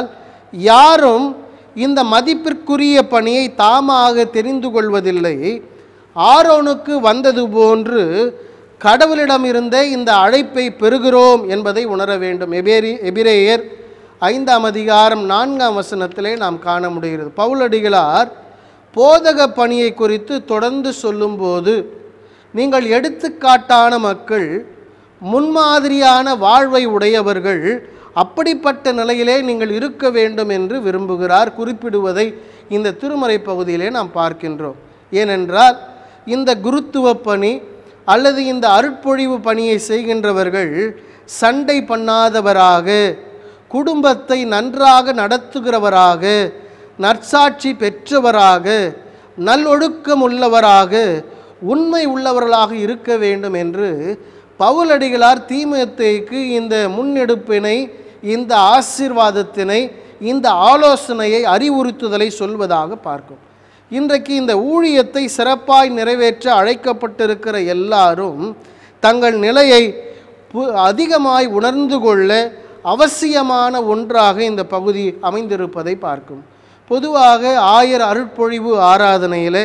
யாரும் இந்த மதிப்பிற்குரிய பணியை தாமாக தெரிந்து கொள்வதில்லை ஆரோனுக்கு வந்தது போன்று கடவுளிடமிருந்தே இந்த அழைப்பை பெறுகிறோம் என்பதை உணர வேண்டும் எபேரி எபிரேயர் ஐந்தாம் அதிகாரம் நான்காம் வசனத்திலே நாம் காண முடிகிறது பவுலடிகளார் போதக பணியை குறித்து தொடர்ந்து சொல்லும்போது நீங்கள் எடுத்துக்காட்டான மக்கள் முன்மாதிரியான வாழ்வை உடையவர்கள் அப்படிப்பட்ட நிலையிலே நீங்கள் இருக்க வேண்டும் என்று விரும்புகிறார் குறிப்பிடுவதை இந்த திருமறை பகுதியிலே நாம் பார்க்கின்றோம் ஏனென்றால் இந்த குருத்துவ பணி அல்லது இந்த அருட்பொழிவு பணியை செய்கின்றவர்கள் சண்டை பண்ணாதவராக குடும்பத்தை நன்றாக நடத்துகிறவராக நற்சாட்சி பெற்றவராக நல்லொழுக்கம் உள்ளவராக உண்மை உள்ளவர்களாக இருக்க வேண்டும் என்று பவுலடிகளார் தீமத்தைக்கு இந்த முன்னெடுப்பினை இந்த ஆசீர்வாதத்தினை இந்த ஆலோசனையை அறிவுறுத்துதலை சொல்வதாக பார்க்கும் இன்றைக்கு இந்த ஊழியத்தை சிறப்பாய் நிறைவேற்ற அழைக்கப்பட்டிருக்கிற எல்லாரும் தங்கள் நிலையை பு- அதிகமாய் உணர்ந்து கொள்ள அவசியமான ஒன்றாக இந்த பகுதி அமைந்திருப்பதை பார்க்கும் பொதுவாக ஆயர் அருட்பொழிவு ஆராதனையிலே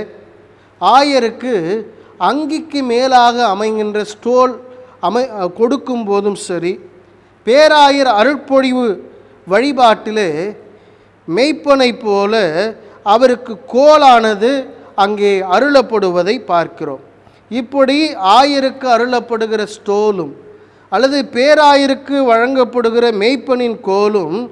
ஆயருக்கு அங்கிக்கு மேலாக அமைகின்ற ஸ்டோல் அமை கொடுக்கும் போதும் சரி பேராயர் அருட்பொழிவு வழிபாட்டிலே மெய்ப்பனைப் போல அவருக்கு கோலானது அங்கே அருளப்படுவதை பார்க்கிறோம் இப்படி ஆயருக்கு அருளப்படுகிற ஸ்டோலும் அல்லது பேராயருக்கு வழங்கப்படுகிற மெய்ப்பனின் கோலும்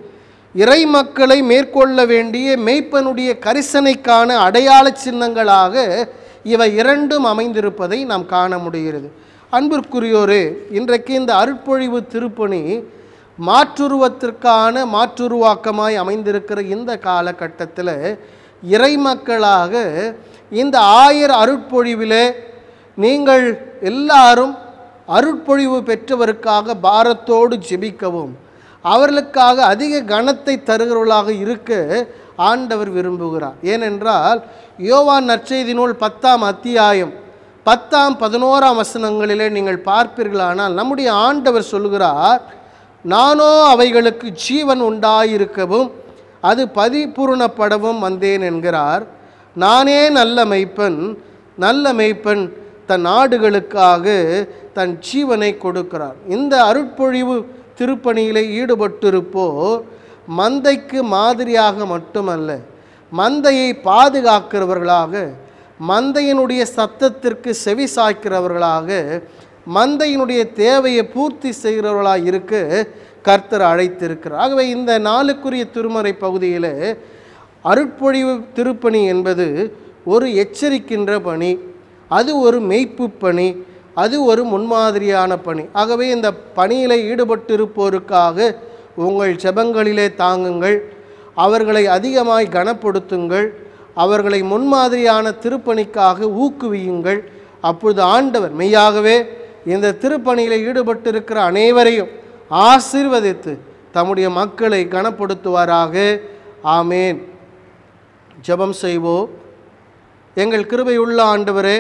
இறை மக்களை மேற்கொள்ள வேண்டிய மெய்ப்பனுடைய கரிசனைக்கான அடையாள சின்னங்களாக இவை இரண்டும் அமைந்திருப்பதை நாம் காண முடிகிறது அன்பிற்குரியோரே இன்றைக்கு இந்த அருட்பொழிவு திருப்பணி மாற்றுருவத்திற்கான மாற்றுருவாக்கமாய் அமைந்திருக்கிற இந்த காலகட்டத்தில் இறை மக்களாக இந்த ஆயர் அருட்பொழிவிலே நீங்கள் எல்லாரும் அருட்பொழிவு பெற்றவருக்காக பாரத்தோடு ஜெபிக்கவும் அவர்களுக்காக அதிக கனத்தை தருகிறவர்களாக இருக்க ஆண்டவர் விரும்புகிறார் ஏனென்றால் யோவான் நற்செய்தி நூல் பத்தாம் அத்தியாயம் பத்தாம் பதினோராம் வசனங்களிலே நீங்கள் பார்ப்பீர்களானால் நம்முடைய ஆண்டவர் சொல்கிறார் நானோ அவைகளுக்கு ஜீவன் உண்டாயிருக்கவும் அது பதிபூரணப்படவும் வந்தேன் என்கிறார் நானே நல்ல மெய்ப்பன் நல்ல மெய்ப்பன் தன் நாடுகளுக்காக தன் ஜீவனை கொடுக்கிறார் இந்த அருட்பொழிவு திருப்பணியிலே ஈடுபட்டிருப்போர் மந்தைக்கு மாதிரியாக மட்டுமல்ல மந்தையை பாதுகாக்கிறவர்களாக மந்தையினுடைய சத்தத்திற்கு செவி சாய்க்கிறவர்களாக மந்தையினுடைய தேவையை பூர்த்தி செய்கிறவர்களாக இருக்க கர்த்தர் அழைத்திருக்கிறார் ஆகவே இந்த நாளுக்குரிய திருமறை பகுதியில் அருட்பொழிவு திருப்பணி என்பது ஒரு எச்சரிக்கின்ற பணி அது ஒரு மெய்ப்பு பணி அது ஒரு முன்மாதிரியான பணி ஆகவே இந்த பணியில் ஈடுபட்டிருப்போருக்காக உங்கள் ஜெபங்களிலே தாங்குங்கள் அவர்களை அதிகமாய் கனப்படுத்துங்கள் அவர்களை முன்மாதிரியான திருப்பணிக்காக ஊக்குவியுங்கள் அப்பொழுது ஆண்டவர் மெய்யாகவே இந்த திருப்பணியில் ஈடுபட்டிருக்கிற அனைவரையும் ஆசீர்வதித்து தம்முடைய மக்களை கனப்படுத்துவாராக ஆமேன் ஜெபம் செய்வோம் எங்கள் கிருபையுள்ள ஆண்டவரே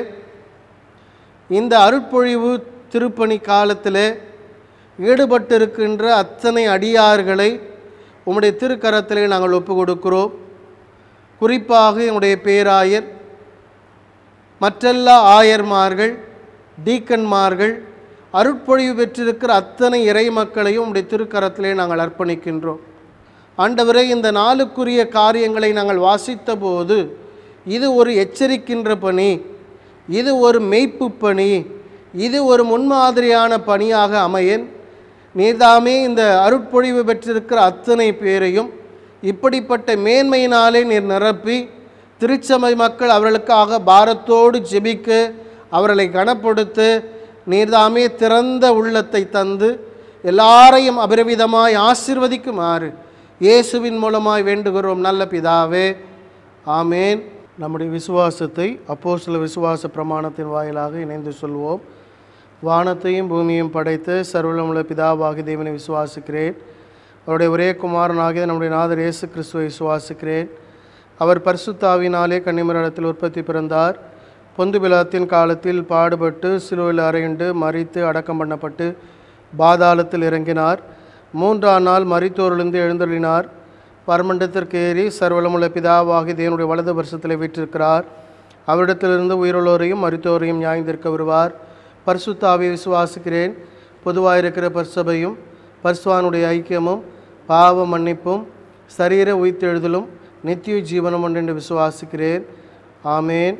இந்த அருட்பொழிவு திருப்பணி காலத்தில் ஈடுபட்டிருக்கின்ற அத்தனை அடியார்களை உம்முடைய திருக்கரத்திலே நாங்கள் ஒப்பு கொடுக்கிறோம் குறிப்பாக எங்களுடைய பேராயர் மற்றெல்லா ஆயர்மார்கள் டீக்கன்மார்கள் அருட்பொழிவு பெற்றிருக்கிற அத்தனை இறை மக்களையும் உம்முடைய திருக்கரத்திலே நாங்கள் அர்ப்பணிக்கின்றோம் ஆண்டவரே இந்த நாளுக்குரிய காரியங்களை நாங்கள் வாசித்த போது இது ஒரு எச்சரிக்கின்ற பணி இது ஒரு மெய்ப்பு பணி இது ஒரு முன்மாதிரியான பணியாக அமையன் நீர்தாமே இந்த அருட்பொழிவு பெற்றிருக்கிற அத்தனை பேரையும் இப்படிப்பட்ட மேன்மையினாலே நீர் நிரப்பி திருச்சபை மக்கள் அவர்களுக்காக பாரத்தோடு ஜெபிக்க அவர்களை கனப்படுத்த நீர்தாமே திறந்த உள்ளத்தை தந்து எல்லாரையும் அபரிவிதமாய் ஆசிர்வதிக்குமாறு இயேசுவின் மூலமாய் வேண்டுகிறோம் நல்ல பிதாவே ஆமேன் நம்முடைய விசுவாசத்தை அப்போ சில விசுவாச பிரமாணத்தின் வாயிலாக இணைந்து சொல்வோம் வானத்தையும் பூமியையும் படைத்து சர்வலமுள்ள பிதாவாகி தேவனை விசுவாசிக்கிறேன் அவருடைய ஒரே குமாரனாகிய நம்முடைய நாதர் இயேசு கிறிஸ்துவை விசுவாசிக்கிறேன் அவர் பரிசுத்தாவினாலே கன்னிமரிடத்தில் உற்பத்தி பிறந்தார் பொந்து பிலாத்தின் காலத்தில் பாடுபட்டு சிலுவையில் அறையுண்டு மறித்து அடக்கம் பண்ணப்பட்டு பாதாளத்தில் இறங்கினார் மூன்றாம் நாள் மரித்தோரிலிருந்து எழுந்தருளினார் பரமண்டத்திற்கு ஏறி சர்வலமுள்ள பிதாவாகி தேவனுடைய வலது வருஷத்தில் வீற்றிருக்கிறார் அவரிடத்திலிருந்து உயிருள்ளோரையும் மருத்துவரையும் நியாயந்திருக்க வருவார் பரிசுத்தாவை விசுவாசிக்கிறேன் பொதுவாக இருக்கிற பரிசபையும் பரிசுவானுடைய ஐக்கியமும் பாவ மன்னிப்பும் சரீர உயிர்த்தெழுதலும் நித்திய ஜீவனம் உண்டு என்று விசுவாசிக்கிறேன் ஆமேன்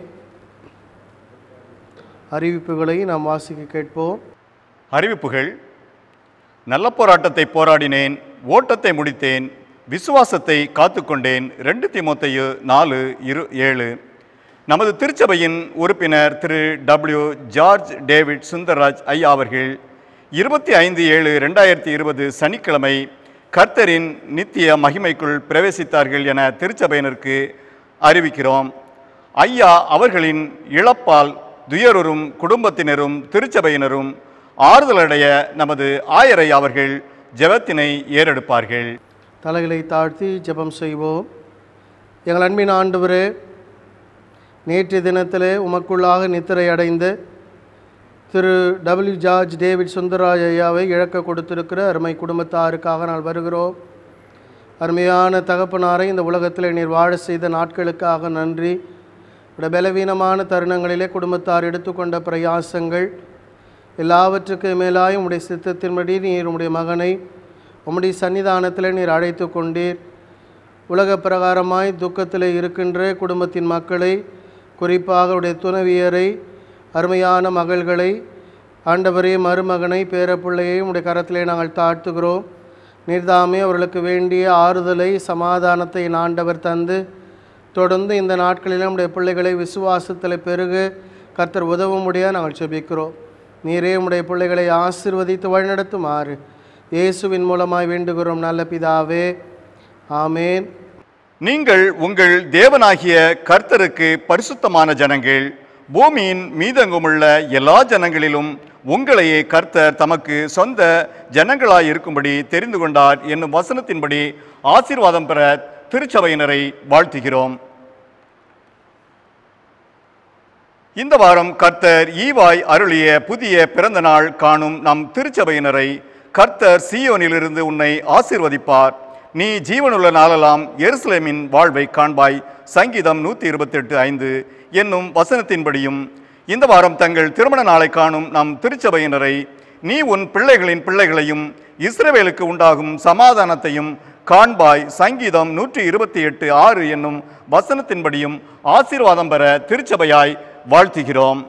அறிவிப்புகளை நாம் வாசிக்க கேட்போம் அறிவிப்புகள் நல்ல போராட்டத்தை போராடினேன் ஓட்டத்தை முடித்தேன் விசுவாசத்தை காத்துக்கொண்டேன் ரெண்டு திமுத்தையு நாலு இரு ஏழு நமது திருச்சபையின் உறுப்பினர் Thiru W George David Sundarraj ஐயா அவர்கள் இருபத்தி ஐந்து ஏழு ரெண்டாயிரத்தி இருபது சனிக்கிழமை கர்த்தரின் நித்திய மகிமைக்குள் பிரவேசித்தார்கள் என திருச்சபையினருக்கு அறிவிக்கிறோம் ஐயா அவர்களின் இழப்பால் துயருறும் குடும்பத்தினரும் திருச்சபையினரும் ஆறுதலடைய நமது ஆயரை அவர்கள் ஜெபத்தினை ஏறெடுப்பார்கள் தலைகளை தாழ்த்தி ஜெபம் செய்வோம் எங்கள் அன்பின் ஆண்டவரே நேற்றைய தினத்திலே உமக்குள்ளாக நித்திரை அடைந்து Thiru W George David Sundararaj ஐயாவை இழக்க கொடுத்திருக்கிற அருமை குடும்பத்தாருக்காக நான் வருகிறோம் அருமையான தகப்பனாரை இந்த உலகத்தில் நீர் வாழ செய்த நாட்களுக்காக நன்றி உடைய பலவீனமான தருணங்களிலே குடும்பத்தார் எடுத்துக்கொண்ட பிரயாசங்கள் எல்லாவற்றுக்கு மேலாயும் உடைய சித்தத்தின்படி நீர் உம்முடைய மகனை உம்முடைய சன்னிதானத்தில் நீர் அழைத்து கொண்டீர் உலக பிரகாரமாய் துக்கத்தில் இருக்கின்ற குடும்பத்தின் மக்களை குறிப்பாக உடைய துணைவியரை அருமையான மகள்களை ஆண்டவரே மருமகனை பேரப்பிள்ளையை உடைய கரத்திலே நாங்கள் தாழ்த்துகிறோம் நீர்தாமே அவர்களுக்கு வேண்டிய ஆறுதலை சமாதானத்தை என் ஆண்டவர் தந்து தொடர்ந்து இந்த நாட்களில் நம்முடைய பிள்ளைகளை விசுவாசத்தில் பெருகு கர்த்தர் உதவ முடியாது நாங்கள் செபிக்கிறோம் நீரே உம்முடைய பிள்ளைகளை ஆசிர்வதித்து வழிநடத்துமாறு இயேசுவின் மூலமாய் வேண்டுகிறோம் நல்ல பிதாவே ஆமேன் நீங்கள் உங்கள் தேவனாகிய கர்த்தருக்கு பரிசுத்தமான ஜனங்கள் பூமியின் மீதெங்குமுள்ள எல்லா ஜனங்களிலும் உங்களையே கர்த்தர் தமக்கு சொந்த ஜனங்களாய் இருக்கும்படி தெரிந்து கொண்டார் என்னும் வசனத்தின்படி ஆசீர்வாதம் பெற திருச்சபையினரை வாழ்த்துகிறோம் இந்த வாரம் கர்த்தர் ஈவாய் அருளிய புதிய பிறந்த நாள் காணும் நம் திருச்சபையினரை கர்த்தர் சீயோனிலிருந்து உன்னை ஆசீர்வதிப்பார் நீ ஜீவனுள்ள நாளெல்லாம் எருசலேமின் வாழ்வை காண்பாய் சங்கீதம் நூற்றி இருபத்தெட்டு ஐந்து என்னும் வசனத்தின்படியும் இந்த வாரம் தங்கள் திருமண நாளை காணும் நம் திருச்சபையினரை நீ உன் பிள்ளைகளின் பிள்ளைகளையும் இஸ்ரவேலுக்கு உண்டாகும் சமாதானத்தையும் காண்பாய் சங்கீதம் நூற்றி இருபத்தி எட்டு ஆறு என்னும் வசனத்தின்படியும் ஆசீர்வாதம் பெற திருச்சபையாய் வாழ்த்துகிறோம்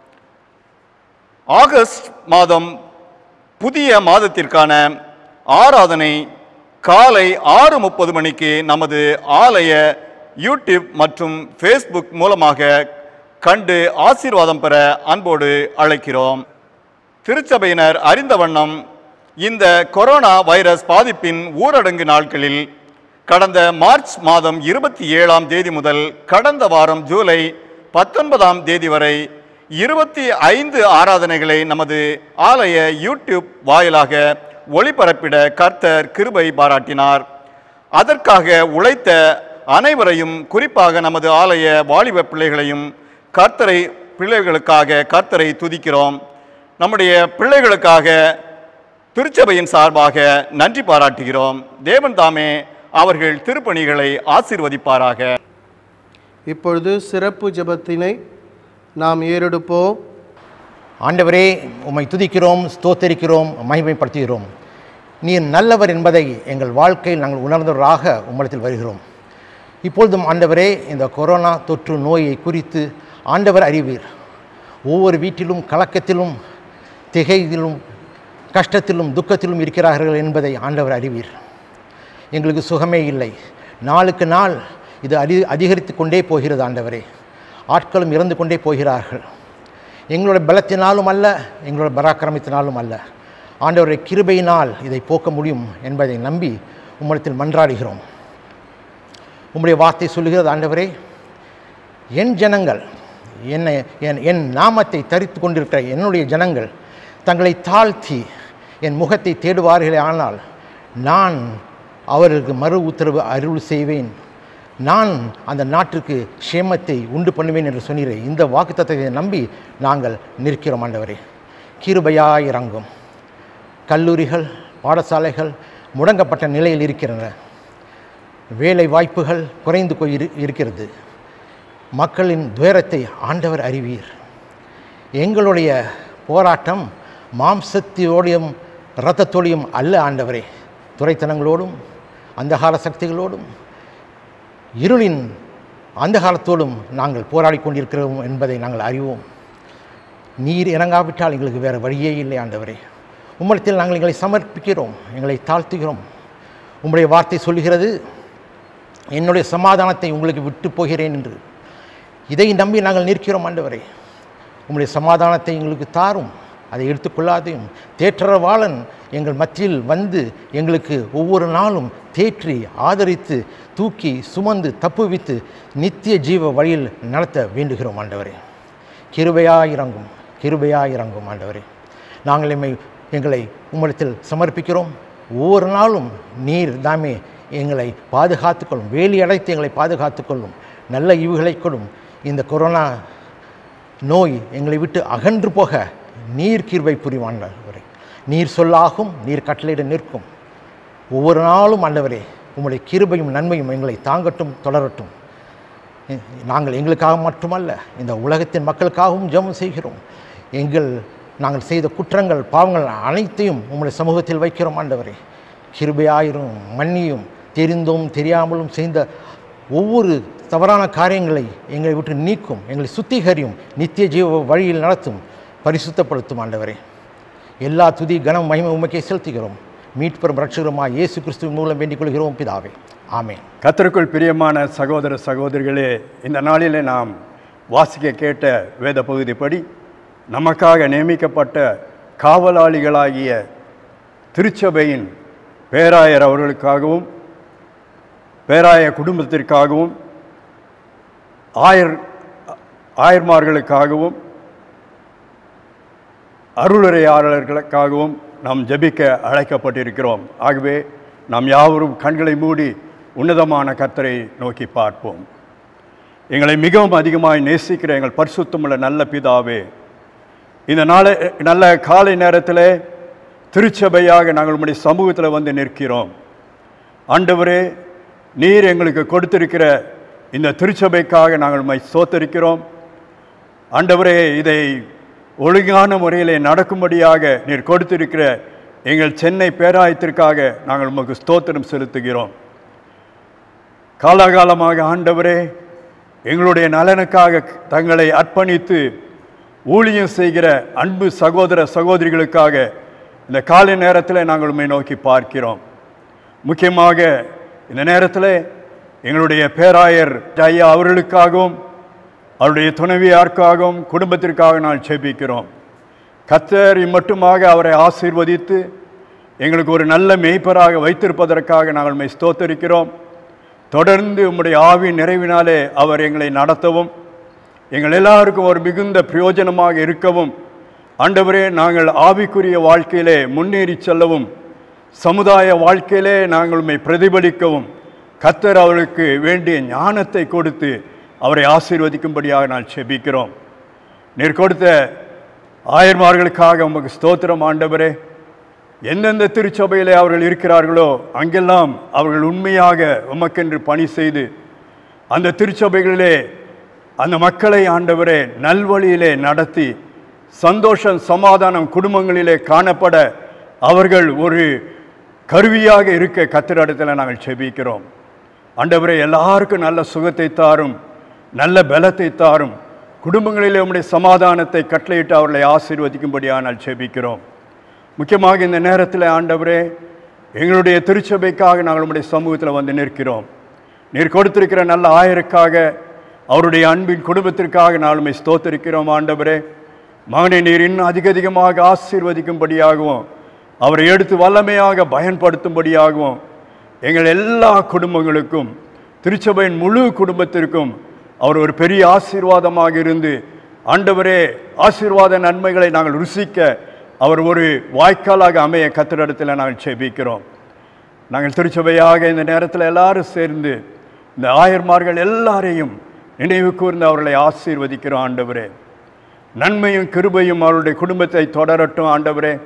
ஆகஸ்ட் மாதம் புதிய மாதத்திற்கான ஆராதனை காலை ஆறு முப்பது மணிக்கு நமது ஆலய யூடியூப் மற்றும் ஃபேஸ்புக் மூலமாக கண்டு ஆசீர்வாதம் பெற அன்போடு அழைக்கிறோம் திருச்சபையினர் அறிந்த வண்ணம் இந்த கொரோனா வைரஸ் பாதிப்பின் ஊரடங்கு நாட்களில் கடந்த மார்ச் மாதம் இருபத்தி ஏழாம் தேதி முதல் கடந்த வாரம் ஜூலை பத்தொன்பதாம் தேதி வரை இருபத்தி ஐந்து ஆராதனைகளை நமது ஆலய யூடியூப் வாயிலாக ஒளிபரப்பிட கர்த்தர் கிருபை பாராட்டினார் அதற்காக உழைத்த அனைவரையும் குறிப்பாக நமது ஆலய வாலிப பிள்ளைகளையும் கர்த்தரை பிள்ளைகளுக்காக கர்த்தரை துதிக்கிறோம் நம்முடைய பிள்ளைகளுக்காக திருச்சபையின் சார்பாக நன்றி பாராட்டுகிறோம் தேவன் தாமே அவர்கள் திருப்பணிகளை ஆசீர்வதிப்பாராக இப்பொழுது சிறப்பு ஜெபத்தினை நாம் ஏறெடுப்போம் ஆண்டவரே உம்மை துதிக்கிறோம் ஸ்தோத்தரிக்கிறோம் மகிமைப்படுத்துகிறோம் நீர் நல்லவர் என்பதை எங்கள் வாழ்க்கையில் நாங்கள் உணர்ந்தவராக உம்மிடத்தில் வருகிறோம் இப்பொழுதும் ஆண்டவரே இந்த கொரோனா தொற்று நோயை குறித்து ஆண்டவர் அறிவீர் ஒவ்வொரு வீட்டிலும் கலக்கத்திலும் திகையிலும் கஷ்டத்திலும் துக்கத்திலும் இருக்கிறார்கள் என்பதை ஆண்டவர் அறிவீர் எங்களுக்கு சுகமே இல்லை நாளுக்கு நாள் இது அதி அதிகரித்து கொண்டே போகிறது ஆண்டவரே ஆட்களும் இறந்து கொண்டே போகிறார்கள் எங்களோட பலத்தினாலும் அல்ல எங்களோட பராக்கிரமத்தினாலும் அல்ல ஆண்டவருடைய கிருபையினால் இதை போக்க முடியும் என்பதை நம்பி உம்மிடத்தில் மன்றாடுகிறோம் உம்முடைய வார்த்தை சொல்லுகிறது ஆண்டவரே என் ஜனங்கள் என்னை என் என் நாமத்தை தரித்து கொண்டிருக்கிற என்னுடைய ஜனங்கள் தங்களை தாழ்த்தி என் முகத்தை தேடுவார்களே ஆனால் நான் அவர்களுக்கு மறு உத்தரவு அருள் செய்வேன் நான் அந்த நாட்டிற்கு க்ஷேமத்தை உண்டு பண்ணுவேன் என்று சொன்னீரே இந்த வாக்குத்தத்தத்தை நம்பி நாங்கள் நிற்கிறோம் ஆண்டவரே கிருபையாய் இறங்கும் கல்லூரிகள் பாடசாலைகள் முடங்கப்பட்ட நிலையில் இருக்கின்றன வேலை வாய்ப்புகள் குறைந்து போய் இரு- இருக்கிறது மக்களின் துயரத்தை ஆண்டவர் அறிவீர் எங்களுடைய போராட்டம் மாம்சத்தோடையும் இரத்தத்தோடையும் அல்ல ஆண்டவரே துரைத்தனங்களோடும் அந்தகால சக்திகளோடும் இருளின் அந்தகாலத்தோடும் நாங்கள் போராடி கொண்டிருக்கிறோம் என்பதை நாங்கள் அறிவோம் நீர் இறங்காவிட்டால் எங்களுக்கு வேறு வழியே இல்லை ஆண்டவரே உம்மிடத்தில் நாங்கள் எங்களை சமர்ப்பிக்கிறோம் எங்களை தாழ்த்துகிறோம் உம்முடைய வார்த்தை சொல்லுகிறது என்னுடைய சமாதானத்தை உங்களுக்கு விட்டு போகிறேன் என்று இதை நம்பி நாங்கள் நிற்கிறோம் ஆண்டவரே உம்முடைய சமாதானத்தை எங்களுக்கு தாரும் அதை எடுத்துக்கொள்ளாதையும் தேற்றரவாளன் எங்கள் மத்தியில் வந்து எங்களுக்கு ஒவ்வொரு நாளும் தேற்றி ஆதரித்து தூக்கி சுமந்து தப்புவித்து நித்திய ஜீவ வழியில் நடத்த வேண்டுகிறோம் ஆண்டவரே கிருபையாய் இறங்கும் கிருபையாய் இறங்கும் ஆண்டவரே நாங்கள் எம்மை எங்களை உம்மிடத்தில் சமர்ப்பிக்கிறோம் ஒவ்வொரு நாளும் நீர் தாமே எங்களை பாதுகாத்துக்கொள்ளும் வேலி அடைத்து எங்களை பாதுகாத்துக்கொள்ளும் நல்ல ஈவுகளை கொடும் இந்த கொரோனா நோய் எங்களை விட்டு அகன்று போக நீர் கிருபை புரிவாண்டவரே நீர் சொல்லாகும் நீர் கட்டளையிட நிற்கும் ஒவ்வொரு நாளும் ஆண்டவரே உம்முடைய கிருபையும் நன்மையும் எங்களை தாங்கட்டும் தொடரட்டும் நாங்கள் எங்களுக்காக மட்டுமல்ல இந்த உலகத்தின் மக்களுக்காகவும் ஜெபம் செய்கிறோம் எங்கள் நாங்கள் செய்த குற்றங்கள் பாவங்கள் அனைத்தையும் உம்முடைய சமூகத்தில் வைக்கிறோம் ஆண்டவரே கிருபையாயிரும் மன்னியும் தெரிந்தும் தெரியாமலும் செய்த ஒவ்வொரு தவறான காரியங்களை எங்களை விட்டு நீக்கும் எங்களை சுத்திகரியும் நித்திய ஜீவ வழியில் நடத்தும் பரிசுத்தப்படுத்தும் ஆண்டவரே எல்லா துதி கனம் மகிமை உமக்கே செலுத்துகிறோம் மீட்பெரும் ரட்சகருமா இயேசு கிறிஸ்துவின் மூலம் வேண்டிக் கொள்கிறோம் பிதாவே ஆமென் கத்தருக்குள் பிரியமான சகோதர சகோதரிகளே இந்த நாளிலே நாம் வாசிக்க கேட்ட வேத பகுதிப்படி நமக்காக நியமிக்கப்பட்ட காவலாளிகளாகிய திருச்சபையின் பேராயர் அவர்களுக்காகவும் பேராய குடும்பத்திற்காகவும் ஆயர் ஆயர்மார்களுக்காகவும் அருளுரையாளர்களுக்காகவும் நாம் ஜெபிக்க அழைக்கப்பட்டிருக்கிறோம் ஆகவே நாம் யாவரும் கண்களை மூடி உன்னதமான கர்த்தரை நோக்கி பார்ப்போம் எங்களை மிகவும் அதிகமாய் நேசிக்கிற எங்கள் பரிசுத்தமுள்ள நல்ல பிதாவே இந்த நாளை நல்ல காலை நேரத்தில் திருச்சபையாக நாங்கள் உம்முடைய சமூகத்தில் வந்து நிற்கிறோம் ஆண்டவரே நீர் எங்களுக்கு கொடுத்திருக்கிற இந்த திருச்சபைக்காக நாங்கள் உம்மை சோத்தரிக்கிறோம் ஆண்டவரே இதை ஒழுங்கான முறையிலே நடக்கும்படியாக நீர் கொடுத்திருக்கிற எங்கள் சென்னை பேராயத்திற்காக நாங்கள் உமக்கு ஸ்தோத்திரம் செலுத்துகிறோம் காலாகாலமாக ஆண்டவரே எங்களுடைய நலனுக்காக தங்களை அர்ப்பணித்து ஊழியம் செய்கிற அன்பு சகோதர சகோதரிகளுக்காக இந்த காலை நேரத்தில் நாங்கள் உண்மை நோக்கி பார்க்கிறோம் முக்கியமாக இந்த நேரத்தில் எங்களுடைய பேராயர் ஐயா அவர்களுக்காகவும் அவருடைய துணைவியாருக்காகவும் குடும்பத்திற்காக நான் செபிக்கிறோம் கத்தர் மட்டுமாக அவரை ஆசீர்வதித்து எங்களுக்கு ஒரு நல்ல மேய்ப்பராக வைத்திருப்பதற்காக நாங்கள் மை ஸ்தோத்தரிக்கிறோம் தொடர்ந்து உம்முடைய ஆவி நிறைவினாலே அவர் எங்களை நடத்தவும் எங்கள் எல்லாருக்கும் ஒரு மிகுந்த பிரயோஜனமாக இருக்கவும் ஆண்டவரே நாங்கள் ஆவிக்குரிய வாழ்க்கையிலே முன்னேறி செல்லவும் சமுதாய வாழ்க்கையிலே நாங்கள் உம்மை பிரதிபலிக்கவும் கத்தர் அவளுக்கு வேண்டிய ஞானத்தை கொடுத்து அவரை ஆசீர்வதிக்கும்படியாக நான் செபிக்கிறோம் நீர் கொடுத்த ஆயர்மார்களுக்காக உமக்கு ஸ்தோத்திரம் ஆண்டவரே எந்தெந்த திருச்சபையிலே அவர்கள் இருக்கிறார்களோ அங்கெல்லாம் அவர்கள் உண்மையாக உமக்கென்று பணி செய்து அந்த திருச்சபைகளிலே அந்த மக்களை ஆண்டவரே நல்வழியிலே நடத்தி சந்தோஷம் சமாதானம் குடும்பங்களிலே காணப்பட அவர்கள் ஒரு கருவியாக இருக்க கத்திரிடத்தில் நாங்கள் செபிக்கிறோம் ஆண்டவரே எல்லாருக்கும் நல்ல சுகத்தை தாரும் நல்ல பலத்தை தாரும் குடும்பங்களிலே உம்முடைய சமாதானத்தை கட்டளையிட்டு அவர்களை ஆசீர்வதிக்கும்படியாக நான் செபிக்கிறோம் முக்கியமாக இந்த நேரத்தில் ஆண்டவரே எங்களுடைய திருச்சபைக்காக நாங்கள் உம்முடைய சமூகத்தில் வந்து நிற்கிறோம் நீர் கொடுத்திருக்கிற நல்ல ஆயருக்காக அவருடைய அன்பின் குடும்பத்திற்காக நாளுமே ஸ்தோத்திருக்கிறோம் ஆண்டவரே மகனை நீர் இன்னும் அதிக அதிகமாக ஆசீர்வதிக்கும்படியாகவும் அவரை எடுத்து வல்லமையாக பயன்படுத்தும்படியாகவும் எங்கள் எல்லா குடும்பங்களுக்கும் திருச்சபையின் முழு குடும்பத்திற்கும் அவர் ஒரு பெரிய ஆசீர்வாதமாக இருந்து ஆண்டவரே ஆசீர்வாத நன்மைகளை நாங்கள் ருசிக்க அவர் ஒரு வாய்க்காலாக அமைய கத்திரிடத்தில் நாங்கள் செபிக்கிறோம் நாங்கள் திருச்சபையாக இந்த நேரத்தில் எல்லாரும் சேர்ந்து இந்த ஆயர்மார்கள் எல்லாரையும் நினைவு கூர்ந்து அவர்களை ஆசீர்வதிக்கிறோம் ஆண்டவரே நன்மையும் கிருபையும் அவருடைய குடும்பத்தை தொடரட்டும் ஆண்டவரே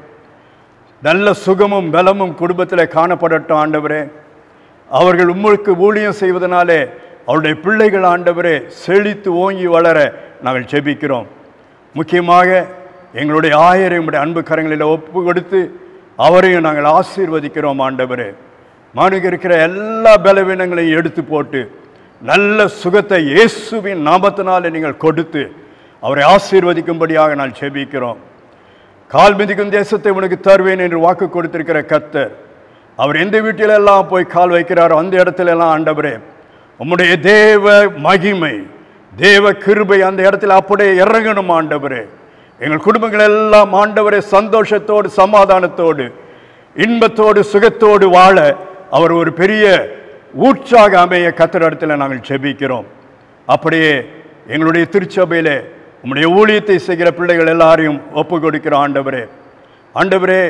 நல்ல சுகமும் பலமும் குடும்பத்தில் காணப்படட்டும் ஆண்டவரே அவர்கள் உங்களுக்கு ஊழியம் செய்வதனாலே அவருடைய பிள்ளைகள் ஆண்டவரே செழித்து ஓங்கி வளர நாங்கள் ஜெபிக்கிறோம் முக்கியமாக எங்களுடைய ஆயரை உம்முடைய அன்பு கரங்களில் ஒப்பு கொடுத்து அவரையும் நாங்கள் ஆசீர்வதிக்கிறோம் ஆண்டவரே மானுக்கு இருக்கிற எல்லா பலவீனங்களையும் எடுத்து போட்டு நல்ல சுகத்தை இயேசுவின் நாமத்தினாலே நீங்கள் கொடுத்து அவரை ஆசீர்வதிக்கும்படியாக நான் செபிக்கிறோம் கால் மிதிக்கும் தேசத்தை உனக்கு தருவேன் என்று வாக்கு கொடுத்திருக்கிற கத்தர் அவர் எந்த வீட்டிலெல்லாம் போய் கால் வைக்கிறாரோ அந்த இடத்துல எல்லாம் ஆண்டவரே உம்முடைய தேவ மகிமை தேவ கிருபை அந்த இடத்துல அப்படியே இறங்கணும் ஆண்டவரே எங்கள் குடும்பங்கள் எல்லாம் ஆண்டவரே சந்தோஷத்தோடு சமாதானத்தோடு இன்பத்தோடு சுகத்தோடு வாழ அவர் ஒரு பெரிய ஊற்றாக அமைய கத்தர் இடத்துல நாங்கள் ஜெபிக்கிறோம் அப்படியே எங்களுடைய திருச்சபையிலே உம்முடைய ஊழியத்தை செய்கிற பிள்ளைகள் எல்லாரையும் ஒப்பு கொடுக்கிற ஆண்டவரே ஆண்டவரே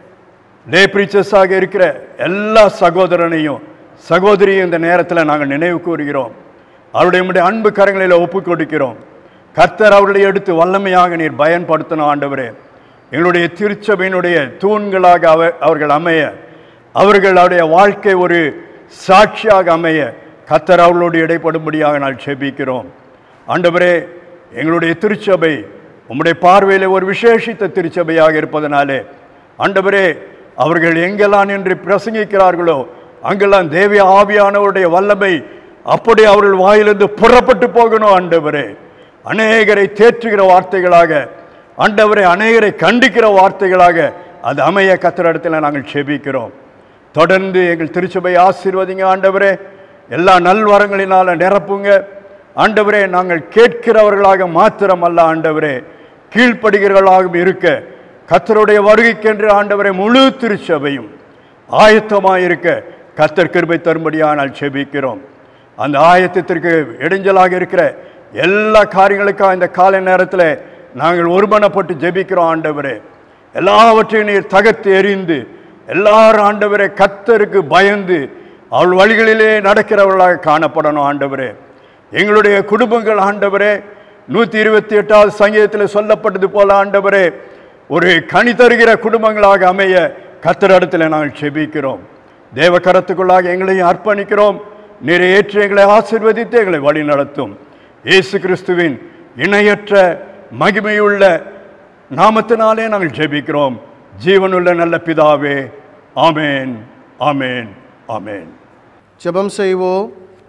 டே பிரீச்சர்ஸாக இருக்கிற எல்லா சகோதரனையும் சகோதரியும் இந்த நேரத்தில் நாங்கள் நினைவு கூறுகிறோம் அவருடைய உம்முடைய அன்பு கரங்களில் ஒப்பு கொடுக்கிறோம் கர்த்தர் அவர்களை எடுத்து வல்லமையாக நீர் பயன்படுத்தணும் ஆண்டவரே எங்களுடைய திருச்சபையினுடைய தூண்களாக அவ அவர்கள் அமைய அவர்கள் அவருடைய வாழ்க்கை ஒரு சாட்சியாக அமைய கர்த்தர் அவர்களோடு இடைப்படும்படியாக நான் செபிக்கிறோம் ஆண்டவரே எங்களுடைய திருச்சபை உம்முடைய பார்வையில் ஒரு விசேஷித்த திருச்சபையாக இருப்பதனாலே ஆண்டவரே அவர்கள் எங்கெல்லாம் நின்று பிரசங்கிக்கிறார்களோ அங்கெல்லாம் தேவிய ஆவியானவருடைய வல்லமை அப்படி அவர்கள் வாயிலிருந்து புறப்பட்டு போகணும் ஆண்டவரே அநேகரை தேற்றுகிற வார்த்தைகளாக ஆண்டவரை அநேகரை கண்டிக்கிற வார்த்தைகளாக அது அமைய கத்திரிடத்தில் நாங்கள் செபிக்கிறோம் தொடர்ந்து எங்கள் திருச்சபை ஆசீர்வதிங்க ஆண்டவரே எல்லா நல்வரங்களினால நிரப்புங்க ஆண்டவரே நாங்கள் கேட்கிறவர்களாக மாத்திரமல்ல ஆண்டவரே கீழ்ப்படுகிறவர்களாகவும் இருக்க கத்தருடைய வருகைக்கென்று ஆண்டவரை முழு திருச்சபையும் ஆயத்தமாக இருக்க கத்தர் கிருபை தரும்படியானால் செபிக்கிறோம் அந்த ஆயத்தத்திற்கு இடைஞ்சலாக இருக்கிற எல்லா காரியங்களுக்காக இந்த காலை நேரத்தில் நாங்கள் ஒருமனப்பட்டு ஜெபிக்கிறோம் ஆண்டவரே எல்லாவற்றையும் நீர் தகர்த்து எறிந்து எல்லாரும் ஆண்டவரே கத்தருக்கு பயந்து அவள் வழிகளிலே நடக்கிறவர்களாக காணப்படணும் ஆண்டவரே எங்களுடைய குடும்பங்கள் ஆண்டவரே நூற்றி இருபத்தி எட்டாவது சங்கீதத்தில் சொல்லப்பட்டது போல ஆண்டவரே ஒரு கனி தருகிற குடும்பங்களாக அமைய கத்தரிடத்தில் நாங்கள் செபிக்கிறோம் தேவ கரத்துக்குள்ளாக எங்களையும் அர்ப்பணிக்கிறோம் நீரை ஏற்று எங்களை ஆசீர்வதித்து எங்களை வழி நடத்தும் இயேசு கிறிஸ்துவின் இணையற்ற மகிமையுள்ள நாமத்தினாலே நாங்கள் ஜெபிக்கிறோம் ஜீவனுள்ள நல்ல பிதாவே ஆமேன் ஆமேன் ஆமேன் ஜெபம் செய்வோம்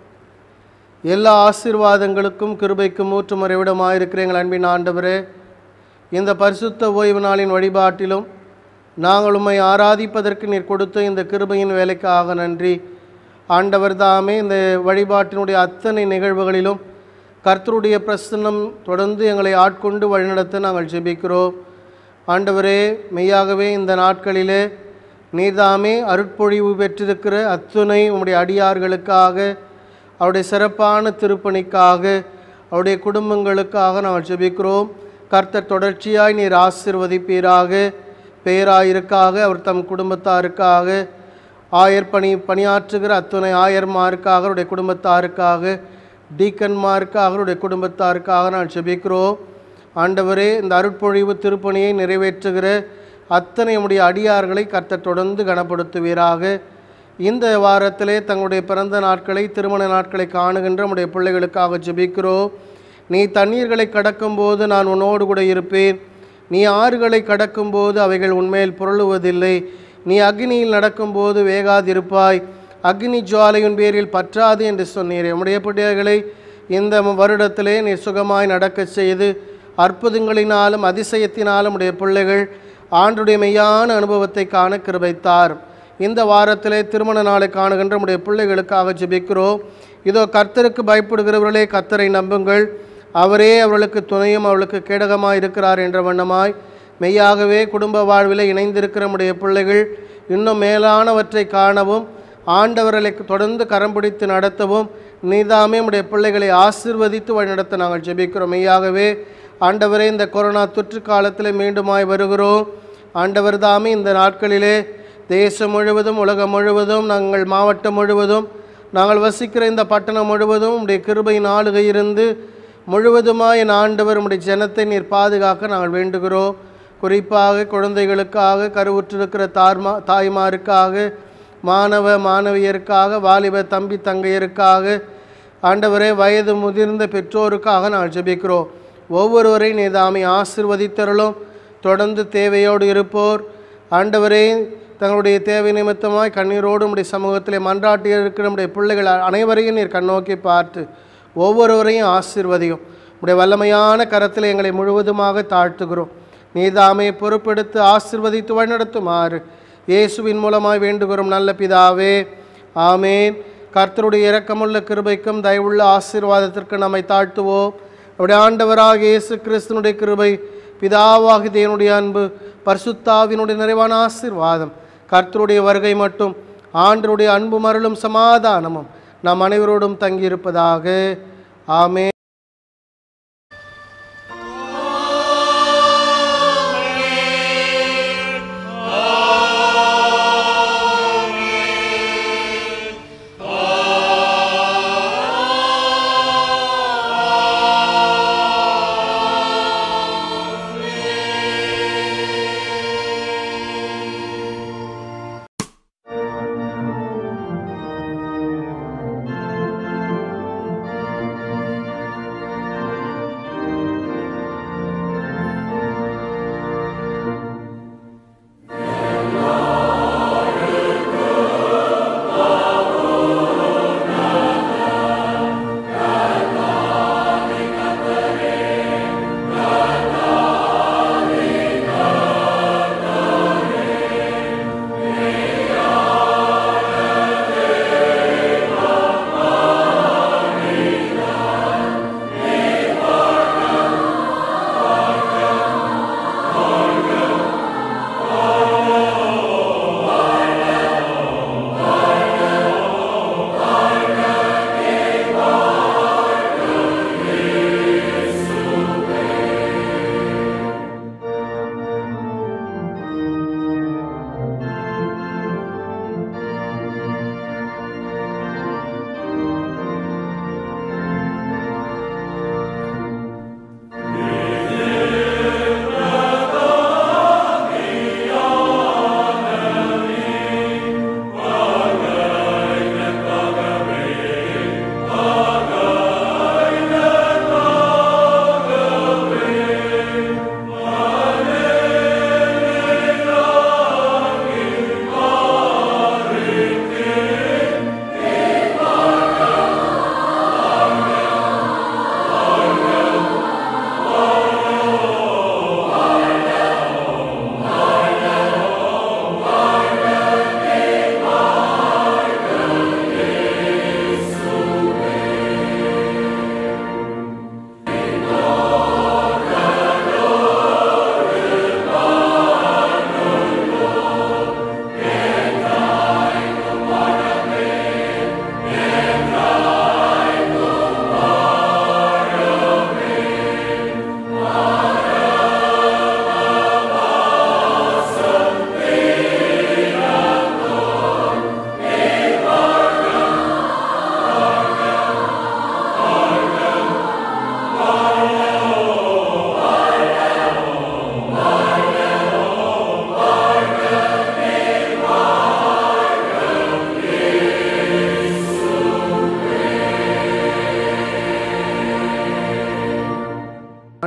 எல்லா ஆசீர்வாதங்களுக்கும் கிருபைக்கும் ஊற்று மறைவிடமாயிருக்கிற எங்கள் அன்பின் ஆண்டவரே இந்த பரிசுத்த ஓய்வு நாளின் வழிபாட்டிலும் நாங்கள் உம்மை ஆராதிப்பதற்கு நீர் கொடுத்த இந்த கிருபையின் வேலைக்காக நன்றி ஆண்டவர் தாமே இந்த வழிபாட்டினுடைய அத்தனை நிகழ்வுகளிலும் கர்த்தருடைய பிரசன்னம் தொடர்ந்து எங்களை ஆட்கொண்டு வழிநடத்த நாங்கள் ஜெபிக்கிறோம் ஆண்டவரே மெய்யாகவே இந்த நாட்களிலே நீர்தாமே அருட்பொழிவு பெற்றிருக்கிற அத்துணை உம்முடைய அடியார்களுக்காக அவருடைய சிறப்பான திருப்பணிக்காக அவருடைய குடும்பங்களுக்காக நாங்கள் ஜெபிக்கிறோம் கர்த்தர் தொடர்ச்சியாய் நீர் ஆசிர்வதிப்பீராக பேராயிருக்காக அவர் தம் குடும்பத்தாருக்காக ஆயர் பணி பணியாற்றுகிற அத்துணை ஆயர்மாருக்காக அவருடைய குடும்பத்தாருக்காக டீக்கன்மாருக்காக அவருடைய குடும்பத்தாருக்காக நான் ஜெபிக்கிறோம் ஆண்டவரே இந்த அருட்பொழிவு திருப்பணியை நிறைவேற்றுகிற அத்தனை உடைய அடியார்களை கர்த்தர் தொடர்ந்து கனப்படுத்துவீராக இந்த வாரத்திலே தங்களுடைய பிறந்த நாட்களை திருமண நாட்களை காணுகின்ற நம்முடைய பிள்ளைகளுக்காக ஜெபிக்கிறோம் நீ தண்ணீர்களை கடக்கும்போது நான் உன்னோடு கூட இருப்பேன் நீ ஆறுகளை கடக்கும்போது அவைகள் உன்மேல் புரளுவதில்லை நீ அக்னியில் நடக்கும்போது வேகாதிருப்பாய் அக்னி ஜுவாலையின் பேரில் பற்றாது என்று சொன்னீர் உம்முடைய பிள்ளைகளை இந்த வருடத்திலே நீ சுகமாய் நடக்கச் செய்து அற்புதங்களினாலும் அதிசயத்தினாலும் உடைய பிள்ளைகள் ஆண்டுடைய மெய்யான அனுபவத்தை காண கிருபைத்தார் இந்த வாரத்திலே திருமண நாளை காணுகின்ற நம்முடைய பிள்ளைகளுக்காக ஜெபிக்கிறோம் இதோ கர்த்தருக்கு பயப்படுகிறவர்களே கர்த்தரை நம்புங்கள் அவரே அவர்களுக்கு துணையும் அவர்களுக்கு கேடகமாய் இருக்கிறார் என்ற வண்ணமாய் மெய்யாகவே குடும்ப வாழ்வில் இணைந்திருக்கிற நம்முடைய பிள்ளைகள் இன்னும் மேலானவற்றை காணவும் ஆண்டவர்களை தொடர்ந்து கரம் பிடித்து நடத்தவும் நீதாமே உடைய பிள்ளைகளை ஆசிர்வதித்து வழிநடத்த நாங்கள் ஜெபிக்கிறோம் மெய்யாகவே ஆண்டவரே இந்த கொரோனா தொற்று காலத்தில் மீண்டுமாய் வருகிறோம் ஆண்டவர் தாமே இந்த நாட்களிலே தேசம் முழுவதும் உலகம் முழுவதும் நாங்கள் மாவட்டம் முழுவதும் நாங்கள் வசிக்கிற இந்த பட்டணம் முழுவதும் உடைய கிருபையின் ஆளுகை இருந்து முழுவதுமாய் என் ஆண்டவர் உடைய ஜனத்தை நீர் பாதுகாக்க நாங்கள் வேண்டுகிறோம் குறிப்பாக குழந்தைகளுக்காக கருவுற்றிருக்கிற தார்மா தாய்மாருக்காக மாணவ மாணவியருக்காக வாலிப தம்பி தங்கையருக்காக ஆண்டவரே வயது முதிர்ந்த பெற்றோருக்காக நாங்கள் ஜெபிக்கிறோம் ஒவ்வொருவரை நீதாமை ஆசிர்வதித்தருளும் தொடர்ந்து தேவையோடு இருப்போர் ஆண்டவரே தங்களுடைய தேவை நிமித்தமாய் கண்ணீரோடு உடைய சமூகத்திலே மன்றாட்டி இருக்கிற நம்முடைய பிள்ளைகள் அனைவரையும் நீர் கண்ணோக்கி பார்த்து ஒவ்வொருவரையும் ஆசிர்வதியும் உடைய வல்லமையான கரத்தில் எங்களை முழுவதுமாக தாழ்த்துகிறோம் நீதாமே பொறுப்பெடுத்து ஆசிர்வதித்து வழிநடத்துமாறு இயேசுவின் மூலமாய் வேண்டுகிறோம் நல்ல பிதாவே ஆமேன் கர்த்தருடைய இரக்கமுள்ள கிருபைக்கும் தயவுள்ள ஆசீர்வாதத்திற்கு நம்மை தாழ்த்துவோம் அவருடைய ஆண்டவராக இயேசு கிறிஸ்தனுடைய கிருபை பிதாவாகி தேவனுடைய அன்பு பரிசுத்தாவினுடைய நிறைவான ஆசீர்வாதம் கர்த்தருடைய வருகை மட்டும் ஆண்டருடைய அன்பு மருளும் சமாதானமும் நம் அனைவரோடும் தங்கியிருப்பதாக ஆமே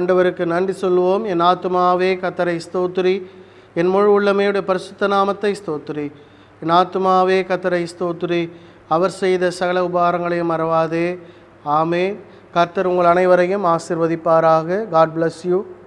ஆண்டவருக்கு நன்றி சொல்வோம் என் ஆத்துமாவே கத்தரை ஸ்தோத்திரி என் முழு உள்ளமையுடைய பரிசுத்த நாமத்தை ஸ்தோத்திரி என் ஆத்துமாவே கத்தரை ஸ்தோத்திரி அவர் செய்த சகல உபகாரங்களையும் மறவாதே ஆமே கர்த்தர் உங்கள் அனைவரையும் ஆசிர்வதிப்பாராக காட் bless யூ